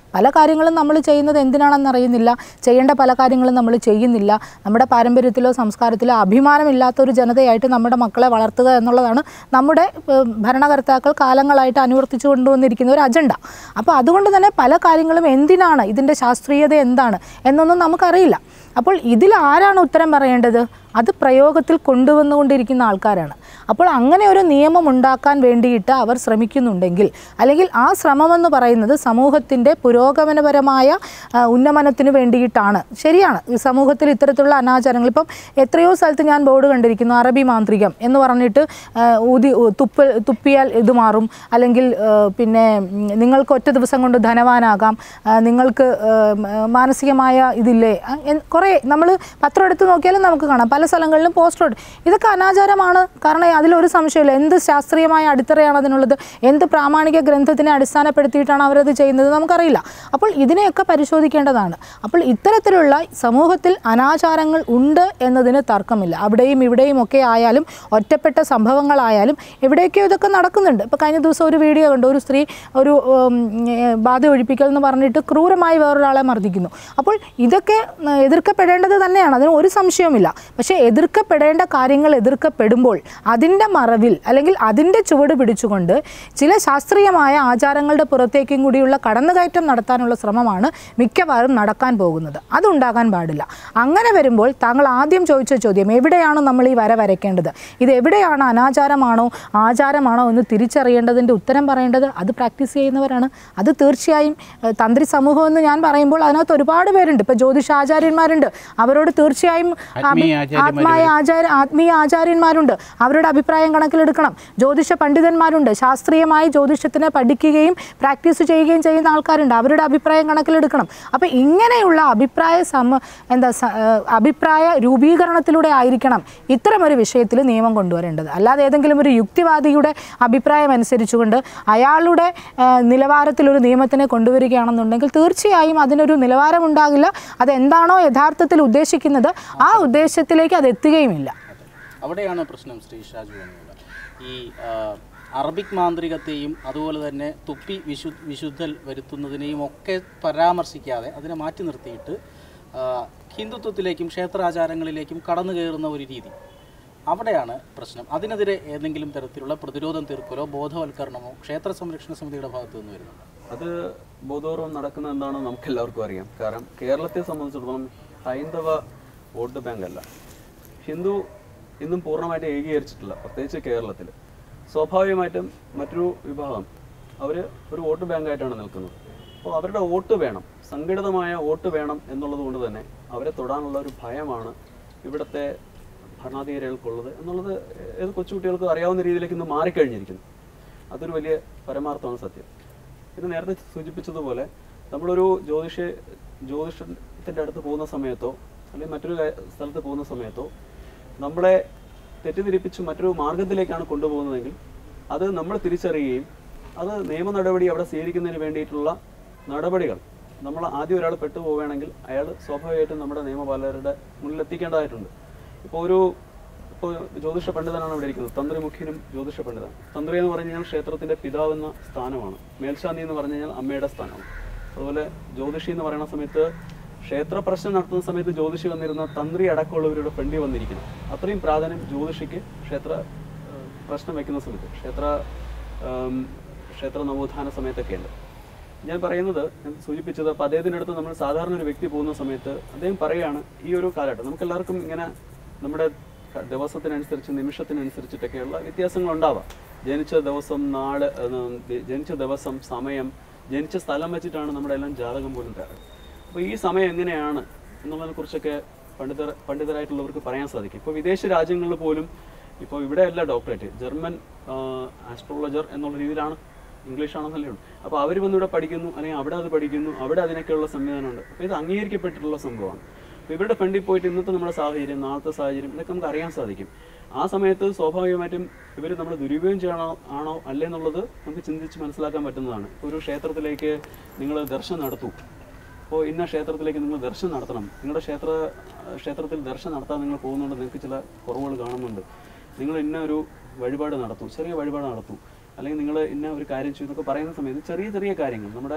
S3: പല കാര്യങ്ങളും നമ്മൾ ചെയ്യുന്നത് എന്തിനാണെന്ന് അറിയുന്നില്ല ചെയ്യേണ്ട പല കാര്യങ്ങളും നമ്മൾ ചെയ്യുന്നില്ല നമ്മുടെ പാരമ്പര്യത്തിലോ സംസ്കാരത്തിലോ അഭിമാനമില്ലാത്ത ഒരു ജനതയായിട്ട് നമ്മുടെ മക്കളെ വളർത്തുക എന്നുള്ളതാണ് നമ്മുടെ ഏഹ്, ഭരണകർത്താക്കൾ കാലങ്ങളായിട്ട് അനുവർത്തിച്ചു കൊണ്ടുവന്നിരിക്കുന്ന ഒരു അജണ്ട അപ്പോൾ അതുകൊണ്ട് തന്നെ പല കാര്യങ്ങളും എന്തിനാണ് ഇതിൻ്റെ ശാസ്ത്രീയത എന്താണ് എന്നൊന്നും നമുക്കറിയില്ല അപ്പോൾ ഇതിൽ ആരാണ് ഉത്തരം പറയേണ്ടത് അത് പ്രയോഗത്തിൽ കൊണ്ടുവന്നുകൊണ്ടിരിക്കുന്ന ആൾക്കാരാണ് അപ്പോൾ അങ്ങനെ ഒരു നിയമം ഉണ്ടാക്കാൻ വേണ്ടിയിട്ട് അവർ ശ്രമിക്കുന്നുണ്ടെങ്കിൽ അല്ലെങ്കിൽ ആ ശ്രമമെന്ന് പറയുന്നത് സമൂഹത്തിൻ്റെ പുരോഗമനപരമായ ആ, ഉന്നമനത്തിന് വേണ്ടിയിട്ടാണ് ശരിയാണ് ഈ സമൂഹത്തിൽ ഇത്തരത്തിലുള്ള അനാചാരങ്ങൾ ഇപ്പം എത്രയോ സ്ഥലത്ത് ഞാൻ ബോർഡ് കണ്ടിരിക്കുന്നു അറബി മാന്ത്രികം എന്ന് പറഞ്ഞിട്ട് ആ, ഊതി ഉ- തുപ്പ് തുപ്പിയാൽ ഇത് മാറും അല്ലെങ്കിൽ ആ, പിന്നെ ഉം, നിങ്ങൾക്ക് ഒറ്റ ദിവസം കൊണ്ട് ധനവാനാകാം ആ, നിങ്ങൾക്ക് ആ, മ- മാനസികമായ ഇതില്ലേ ആ, എൻ- കുറേ നമ്മൾ പത്രം എടുത്ത് നോക്കിയാലും നമുക്ക് കാണാം പല സ്ഥലങ്ങളിലും പോസ്റ്റർ ഇതൊക്കെ അനാചാരമാണ് കാരണം അതിലൊരു സംശയമില്ല എന്ത് ശാസ്ത്രീയമായ അടിത്തറയാണ് അതിനുള്ളത് എന്ത് പ്രാമാണിക ഗ്രന്ഥത്തിനെ അടിസ്ഥാനപ്പെടുത്തിയിട്ടാണ് അവരത് ചെയ്യുന്നത് നമുക്കറിയില്ല അപ്പോൾ ഇതിനെയൊക്കെ പരിശോധിക്കേണ്ടതാണ് അപ്പോൾ ഇത്തരത്തിലുള്ള സമൂഹത്തിൽ അനാചാരങ്ങൾ ഉണ്ട് എന്നതിന് തർക്കമില്ല അവിടെയും ഇവിടെയും ഒക്കെ ആയാലും ഒറ്റപ്പെട്ട സംഭവങ്ങളായാലും എവിടെയൊക്കെയോ ഇതൊക്കെ നടക്കുന്നുണ്ട് ഇപ്പോൾ കഴിഞ്ഞ ദിവസം ഒരു വീഡിയോ കണ്ടു ഒരു സ്ത്രീ ഒരു ഉം, ഏ, ബാധ ഒഴിപ്പിക്കൽ എന്ന് പറഞ്ഞിട്ട് ക്രൂരമായി വേറൊരാളെ മർദ്ദിക്കുന്നു അപ്പോൾ ഇതൊക്കെ ഉം, എതിർക്കപ്പെടേണ്ടത് തന്നെയാണ് അതിന് ഒരു സംശയവുമില്ല പക്ഷേ എതിർക്കപ്പെടേണ്ട കാര്യങ്ങൾ എതിർക്കപ്പെടുമ്പോൾ അതിൻ്റെ മറവിൽ അല്ലെങ്കിൽ അതിൻ്റെ ചുവട് പിടിച്ചുകൊണ്ട് ചില ശാസ്ത്രീയമായ ആചാരങ്ങളുടെ പുറത്തേക്കും കൂടിയുള്ള കടന്നുകയറ്റം നടത്താനുള്ള ശ്രമമാണ് മിക്കവാറും നടക്കാൻ പോകുന്നത് അതുണ്ടാകാൻ പാടില്ല അങ്ങനെ വരുമ്പോൾ താങ്കൾ ആദ്യം ചോദിച്ച ചോദ്യം എവിടെയാണ് നമ്മൾ ഈ വര വരയ്ക്കേണ്ടത് ഇത് എവിടെയാണ് അനാചാരമാണോ ആചാരമാണോ എന്ന് തിരിച്ചറിയേണ്ടതിൻ്റെ ഉത്തരം പറയേണ്ടത് അത് പ്രാക്ടീസ് ചെയ്യുന്നവരാണ് അത് തീർച്ചയായും ഏഹ്, തന്ത്രി സമൂഹം എന്ന് ഞാൻ പറയുമ്പോൾ അതിനകത്ത് ഒരുപാട് പേരുണ്ട് ഇപ്പോൾ ജ്യോതിഷാചാര്യന്മാരുണ്ട് അവരോട് തീർച്ചയായും
S2: ആത്മീയ
S3: അഭി-
S2: ആചാര്യന്മാര്
S3: ആത്മായ ആചാര ആത്മീയ ആചാര്യന്മാരുണ്ട് അവരുടെ അഭിപ്രായം കണക്കിലെടുക്കണം ജ്യോതിഷ പണ്ഡിതന്മാരുണ്ട് ശാസ്ത്രീയമായി ജ്യോതിഷത്തിനെ പഠിക്കുകയും പ്രാക്ടീസ് ചെയ്യുകയും ചെയ്യുന്ന ആൾക്കാരുണ്ട് അവരുടെ അഭിപ്രായം കണക്കിലെടുക്കണം അപ്പോൾ ഇങ്ങനെയുള്ള അഭിപ്രായ സമ എന്താ സ- ഏഹ് അഭിപ്രായ രൂപീകരണത്തിലൂടെ ആയിരിക്കണം ഇത്തരമൊരു വിഷയത്തിൽ നിയമം കൊണ്ടുവരേണ്ടത് അല്ലാതെ ഏതെങ്കിലും ഒരു യുക്തിവാദിയുടെ അഭിപ്രായം അനുസരിച്ചുകൊണ്ട് അയാളുടെ ഏഹ് നിലവാരത്തിലൊരു നിയമത്തിനെ കൊണ്ടുവരികയാണെന്നുണ്ടെങ്കിൽ തീർച്ചയായും അതിനൊരു നിലവാരം ഉണ്ടാകില്ല അതെന്താണോ യഥാർത്ഥത്തിൽ ഉദ്ദേശിക്കുന്നത് ആ ഉദ്ദേശത്തിലേക്ക് അത് എത്തുകയുമില്ല
S5: അവിടെയാണ് പ്രശ്നം ശ്രീ ഷാജു എന്നുള്ളത് ഈ ആ, അറബിക് മാന്ത്രികത്തെയും അതുപോലെ തന്നെ തുപ്പി വിശു വിശുദ്ധൽ വരുത്തുന്നതിനെയും ഒക്കെ പരാമർശിക്കാതെ അതിനെ മാറ്റി നിർത്തിയിട്ട് ആ, ഹിന്ദുത്വത്തിലേക്കും ക്ഷേത്രാചാരങ്ങളിലേക്കും കടന്നു കയറുന്ന ഒരു രീതി അവിടെയാണ് പ്രശ്നം അതിനെതിരെ ഏതെങ്കിലും തരത്തിലുള്ള പ്രതിരോധം തീർക്കലോ ബോധവൽക്കരണമോ ക്ഷേത്ര സംരക്ഷണ സമിതിയുടെ ഭാഗത്തു നിന്ന് വരുന്നുണ്ട്
S4: അത് ബോധപൂർവം നടക്കുന്ന എന്താണെന്ന് നമുക്ക് എല്ലാവർക്കും അറിയാം കാരണം കേരളത്തെ സംബന്ധിച്ചിടത്തോളം ഹൈന്ദവ വോട്ട് ബാങ്ക് അല്ല ഹിന്ദു ഇന്നും പൂർണ്ണമായിട്ട് ഏകീകരിച്ചിട്ടില്ല പ്രത്യേകിച്ച് കേരളത്തിൽ സ്വാഭാവികമായിട്ടും മറ്റൊരു വിഭാഗം അവർ ഒരു വോട്ട് ബാങ്കായിട്ടാണ് നിൽക്കുന്നത് അപ്പോൾ അവരുടെ വോട്ട് വേണം സംഘടിതമായ വോട്ട് വേണം എന്നുള്ളത് കൊണ്ട് തന്നെ അവരെ തൊടാനുള്ള ഒരു ഭയമാണ് ഇവിടുത്തെ ഭരണാധികാരികൾക്കുള്ളത് എന്നുള്ളത് ഏത് കൊച്ചുകുട്ടികൾക്കും അറിയാവുന്ന രീതിയിലേക്ക് ഇന്ന് മാറിക്കഴിഞ്ഞിരിക്കുന്നു അതൊരു വലിയ പരമാർത്ഥമാണ് സത്യം ഇത് നേരത്തെ സൂചിപ്പിച്ചതുപോലെ നമ്മളൊരു ജ്യോതിഷ ജ്യോതിഷത്തിൻ്റെ അടുത്ത് പോകുന്ന സമയത്തോ അല്ലെങ്കിൽ മറ്റൊരു കാ- സ്ഥലത്ത് പോകുന്ന സമയത്തോ നമ്മളെ തെറ്റിദ്ധരിപ്പിച്ച് മറ്റൊരു മാർഗത്തിലേക്കാണ് കൊണ്ടുപോകുന്നതെങ്കിൽ അത് നമ്മൾ തിരിച്ചറിയുകയും അത് നിയമ നടപടി അവിടെ സ്വീകരിക്കുന്നതിന് വേണ്ടിയിട്ടുള്ള നടപടികൾ നമ്മൾ ആദ്യം ഒരാൾ പെട്ടുപോവുകയാണെങ്കിൽ അയാൾ സ്വാഭാവികമായിട്ടും നമ്മുടെ നിയമപാലകരുടെ മുന്നിൽ എത്തിക്കേണ്ടതായിട്ടുണ്ട് ഇപ്പോൾ ഒരു ഇപ്പോൾ ജ്യോതിഷ പണ്ഡിതനാണ് ഇവിടെ ഇരിക്കുന്നത് തന്ത്രി മുഖ്യനും ജ്യോതിഷ പണ്ഡിതൻ തന്ത്രി എന്ന് പറഞ്ഞു കഴിഞ്ഞാൽ ക്ഷേത്രത്തിന്റെ പിതാവ് എന്ന സ്ഥാനമാണ് മേൽശാന്തി എന്ന് പറഞ്ഞു കഴിഞ്ഞാൽ അമ്മയുടെ സ്ഥാനമാണ് അതുപോലെ ജ്യോതിഷി എന്ന് പറയുന്ന സമയത്ത് ക്ഷേത്ര പ്രശ്നം നടത്തുന്ന സമയത്ത് ജ്യോതിഷി വന്നിരുന്ന തന്ത്രി അടക്കമുള്ളവരുടെ ഫ്രണ്ടിൽ വന്നിരിക്കുന്നു അത്രയും പ്രാധാന്യം ജ്യോതിഷിക്ക് ക്ഷേത്ര ഏഹ്, പ്രശ്നം വെക്കുന്ന സമയത്ത് ക്ഷേത്ര ഏം, ക്ഷേത്ര നവോത്ഥാന സമയത്തൊക്കെ ഉണ്ട് ഞാൻ പറയുന്നത് ഞാൻ സൂചിപ്പിച്ചത് അപ്പോൾ അദ്ദേഹത്തിൻ്റെ അടുത്ത് നമ്മൾ സാധാരണ ഒരു വ്യക്തി പോകുന്ന സമയത്ത് അദ്ദേഹം പറയുകയാണ് ഈ ഒരു കാലഘട്ടം നമുക്ക് എല്ലാവർക്കും ഇങ്ങനെ നമ്മുടെ ക- ദിവസത്തിനനുസരിച്ച് നിമിഷത്തിനനുസരിച്ചിട്ടൊക്കെയുള്ള വ്യത്യാസങ്ങൾ ഉണ്ടാവാം ജനിച്ച ദിവസം നാട് ഏഹ്, ദി- ജനിച്ച ദിവസം സമയം ജനിച്ച സ്ഥലം വെച്ചിട്ടാണ് നമ്മുടെ എല്ലാം ജാതകം പോലും തരാറ് അപ്പോൾ ഈ സമയം എങ്ങനെയാണ് എന്നുള്ളതിനെ കുറിച്ചൊക്കെ പണ്ഡിതർ പണ്ഡിതരായിട്ടുള്ളവർക്ക് പറയാൻ സാധിക്കും ഇപ്പോൾ വിദേശ രാജ്യങ്ങളിൽ പോലും ഇപ്പോൾ ഇവിടെയല്ല ഡോക്ടറേറ്റ് ജർമ്മൻ ആസ്ട്രോളജർ എന്നുള്ള രീതിയിലാണ് ഇംഗ്ലീഷ് ആണെന്നല്ലേ ഉള്ളൂ അപ്പോൾ അവർ വന്ന് ഇവിടെ പഠിക്കുന്നു അല്ലെങ്കിൽ അവിടെ അത് പഠിക്കുന്നു അവിടെ അതിനൊക്കെയുള്ള സംവിധാനമുണ്ട് അപ്പോൾ ഇത് അംഗീകരിക്കപ്പെട്ടിട്ടുള്ള സംഭവമാണ് അപ്പോൾ ഇവരുടെ ഫ്രണ്ടിൽ പോയിട്ട് ഇന്നത്തെ നമ്മുടെ സാഹചര്യം നാളത്തെ സാഹചര്യം ഇതൊക്കെ നമുക്ക് അറിയാൻ സാധിക്കും ആ സമയത്ത് സ്വാഭാവികമായിട്ടും ഇവർ നമ്മൾ ദുരുപയോഗം ചെയ്യണോ ആണോ അല്ലേ എന്നുള്ളത് നമുക്ക് ചിന്തിച്ച് മനസ്സിലാക്കാൻ പറ്റുന്നതാണ് ഇപ്പോൾ ഒരു ക്ഷേത്രത്തിലേക്ക് നിങ്ങൾ ദർശനം നടത്തൂ അപ്പോൾ ഇന്ന ക്ഷേത്രത്തിലേക്ക് നിങ്ങൾ ദർശനം നടത്തണം നിങ്ങളുടെ ക്ഷേത്ര ക്ഷേത്രത്തിൽ ദർശനം നടത്താൻ നിങ്ങൾ പോകുന്നുണ്ട് നിങ്ങൾക്ക് ചില കുറവുകൾ കാണുന്നുണ്ട് നിങ്ങൾ ഇന്ന ഒരു വഴിപാട് നടത്തൂ ചെറിയ വഴിപാട് നടത്തൂ അല്ലെങ്കിൽ നിങ്ങൾ ഇന്ന ഒരു കാര്യം ചെയ്തു എന്നൊക്കെ പറയുന്ന സമയത്ത് ചെറിയ ചെറിയ കാര്യങ്ങൾ നമ്മുടെ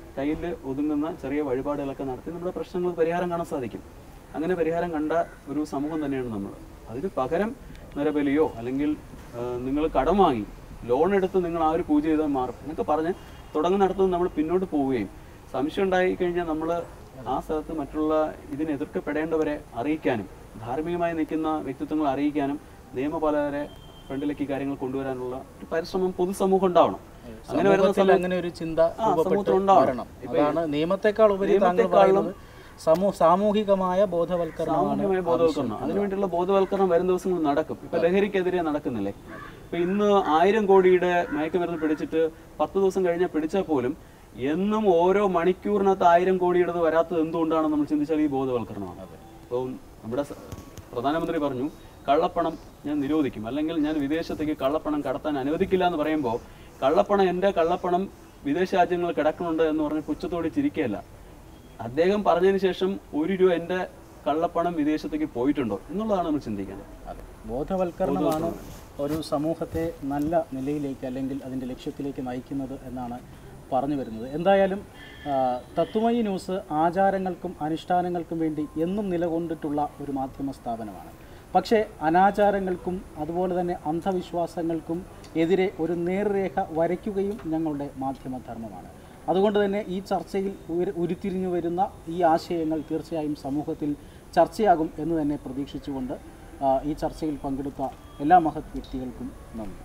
S4: കയ്യിൽ ഒതുങ്ങുന്ന ചെറിയ വഴിപാടുകളൊക്കെ നടത്തി നമ്മുടെ പ്രശ്നങ്ങൾ പരിഹാരം കാണാൻ സാധിക്കും അങ്ങനെ പരിഹാരം കണ്ട ഒരു സമൂഹം തന്നെയാണ് നമ്മൾ അതിന് പകരം നരബലിയോ അല്ലെങ്കിൽ നിങ്ങൾ കടം വാങ്ങി ലോൺ എടുത്ത് നിങ്ങൾ ആ ഒരു പൂജ ചെയ്താൽ മാറും എന്നൊക്കെ പറഞ്ഞ് തുടങ്ങുന്നിടത്ത് നമ്മൾ പിന്നോട്ട് പോവുകയും സംശയം ഉണ്ടായി കഴിഞ്ഞാൽ നമ്മൾ ആ സ്ഥലത്ത് മറ്റുള്ള ഇതിനെ എതിർക്കപ്പെടേണ്ടവരെ അറിയിക്കാനും ധാർമ്മികമായി നിൽക്കുന്ന വ്യക്തിത്വങ്ങളെ അറിയിക്കാനും നിയമപാലകരെ ഫ്രണ്ടിലേക്ക് ഈ കാര്യങ്ങൾ കൊണ്ടുവരാനുള്ള ഒരു പരിശ്രമം പൊതുസമൂഹം ഉണ്ടാവണം അങ്ങനെ വരുന്ന
S5: സമൂഹത്തിൽ
S4: സമയത്ത്
S5: അങ്ങനെ ഒരു ചിന്ത
S4: ആ,
S5: രൂപപ്പെട്ട്
S4: സമൂഹത്തിൽ ഉണ്ടാവണം.
S5: വരണം അതാണ് നിയമത്തെക്കാൾ ഉപരി താങ്കൾ
S4: നിയമത്തെക്കാളും
S5: പറയുന്നത് സമൂ സാമൂഹികമായ ബോധവൽക്കരണമാണ്
S4: സാമൂഹ്യമായ ബോധവൽക്കരണം അതിനുവേണ്ടിയുള്ള ബോധവൽക്കരണം വരും ദിവസങ്ങൾ നടക്കും ഇപ്പൊ ലഹരിക്കെതിരെ നടക്കുന്നില്ലേ ഇപ്പൊ ഇന്ന് ആയിരം കോടിയുടെ മയക്കുമരുന്ന് പിടിച്ചിട്ട് പത്ത് ദിവസം കഴിഞ്ഞാൽ പിടിച്ചാൽ പോലും എന്നും ഓരോ മണിക്കൂറിനകത്ത് ആയിരം കോടിയുടേത് വരാത്തത് എന്തുകൊണ്ടാണ് നമ്മൾ ചിന്തിച്ചാൽ ഈ ബോധവൽക്കരണമാണ് അപ്പോൾ നമ്മുടെ സ- പ്രധാനമന്ത്രി പറഞ്ഞു കള്ളപ്പണം ഞാൻ നിരോധിക്കും അല്ലെങ്കിൽ ഞാൻ വിദേശത്തേക്ക് കള്ളപ്പണം കടത്താൻ അനുവദിക്കില്ല എന്ന് പറയുമ്പോൾ കള്ളപ്പണം എൻ്റെ കള്ളപ്പണം വിദേശ രാജ്യങ്ങളിൽ കിടക്കുന്നുണ്ട് എന്ന് പറഞ്ഞ് പുച്ഛത്തോടെ ചിരിക്കുകയല്ല അദ്ദേഹം പറഞ്ഞതിന് ശേഷം ഒരു രൂപ എൻ്റെ കള്ളപ്പണം വിദേശത്തേക്ക് പോയിട്ടുണ്ടോ എന്നുള്ളതാണ് നമ്മൾ ചിന്തിക്കേണ്ടത്
S5: അതെ ബോധവൽക്കരണമാണ് ഒരു സമൂഹത്തെ നല്ല നിലയിലേക്ക് അല്ലെങ്കിൽ അതിൻ്റെ ലക്ഷ്യത്തിലേക്ക് നയിക്കുന്നത് എന്നാണ് പറഞ്ഞു വരുന്നത് എന്തായാലും ആ, തത്വമയി ന്യൂസ് ആചാരങ്ങൾക്കും അനുഷ്ഠാനങ്ങൾക്കും വേണ്ടി എന്നും നിലകൊണ്ടിട്ടുള്ള ഒരു മാധ്യമ സ്ഥാപനമാണ് പക്ഷേ അനാചാരങ്ങൾക്കും അതുപോലെ തന്നെ അന്ധവിശ്വാസങ്ങൾക്കും എതിരെ ഒരു നേർരേഖ വരയ്ക്കുകയും ഞങ്ങളുടെ മാധ്യമധർമ്മമാണ് അതുകൊണ്ട് തന്നെ ഈ ചർച്ചയിൽ ഉയര- ഉരുത്തിരിഞ്ഞു വരുന്ന ഈ ആശയങ്ങൾ തീർച്ചയായും സമൂഹത്തിൽ ചർച്ചയാകും എന്ന് തന്നെ പ്രതീക്ഷിച്ചുകൊണ്ട് ആ, ഈ ചർച്ചയിൽ പങ്കെടുത്ത എല്ലാ മഹത് വ്യക്തികൾക്കും നന്ദി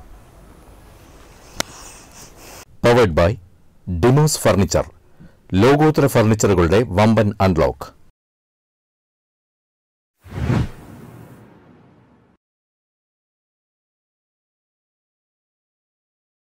S6: പവേഡ് ബൈ ഡിമോസ് ഫർണിച്ചർ ലോകോത്തര ഫർണിച്ചറുകളുടെ വമ്പൻ അൺലോക്ക്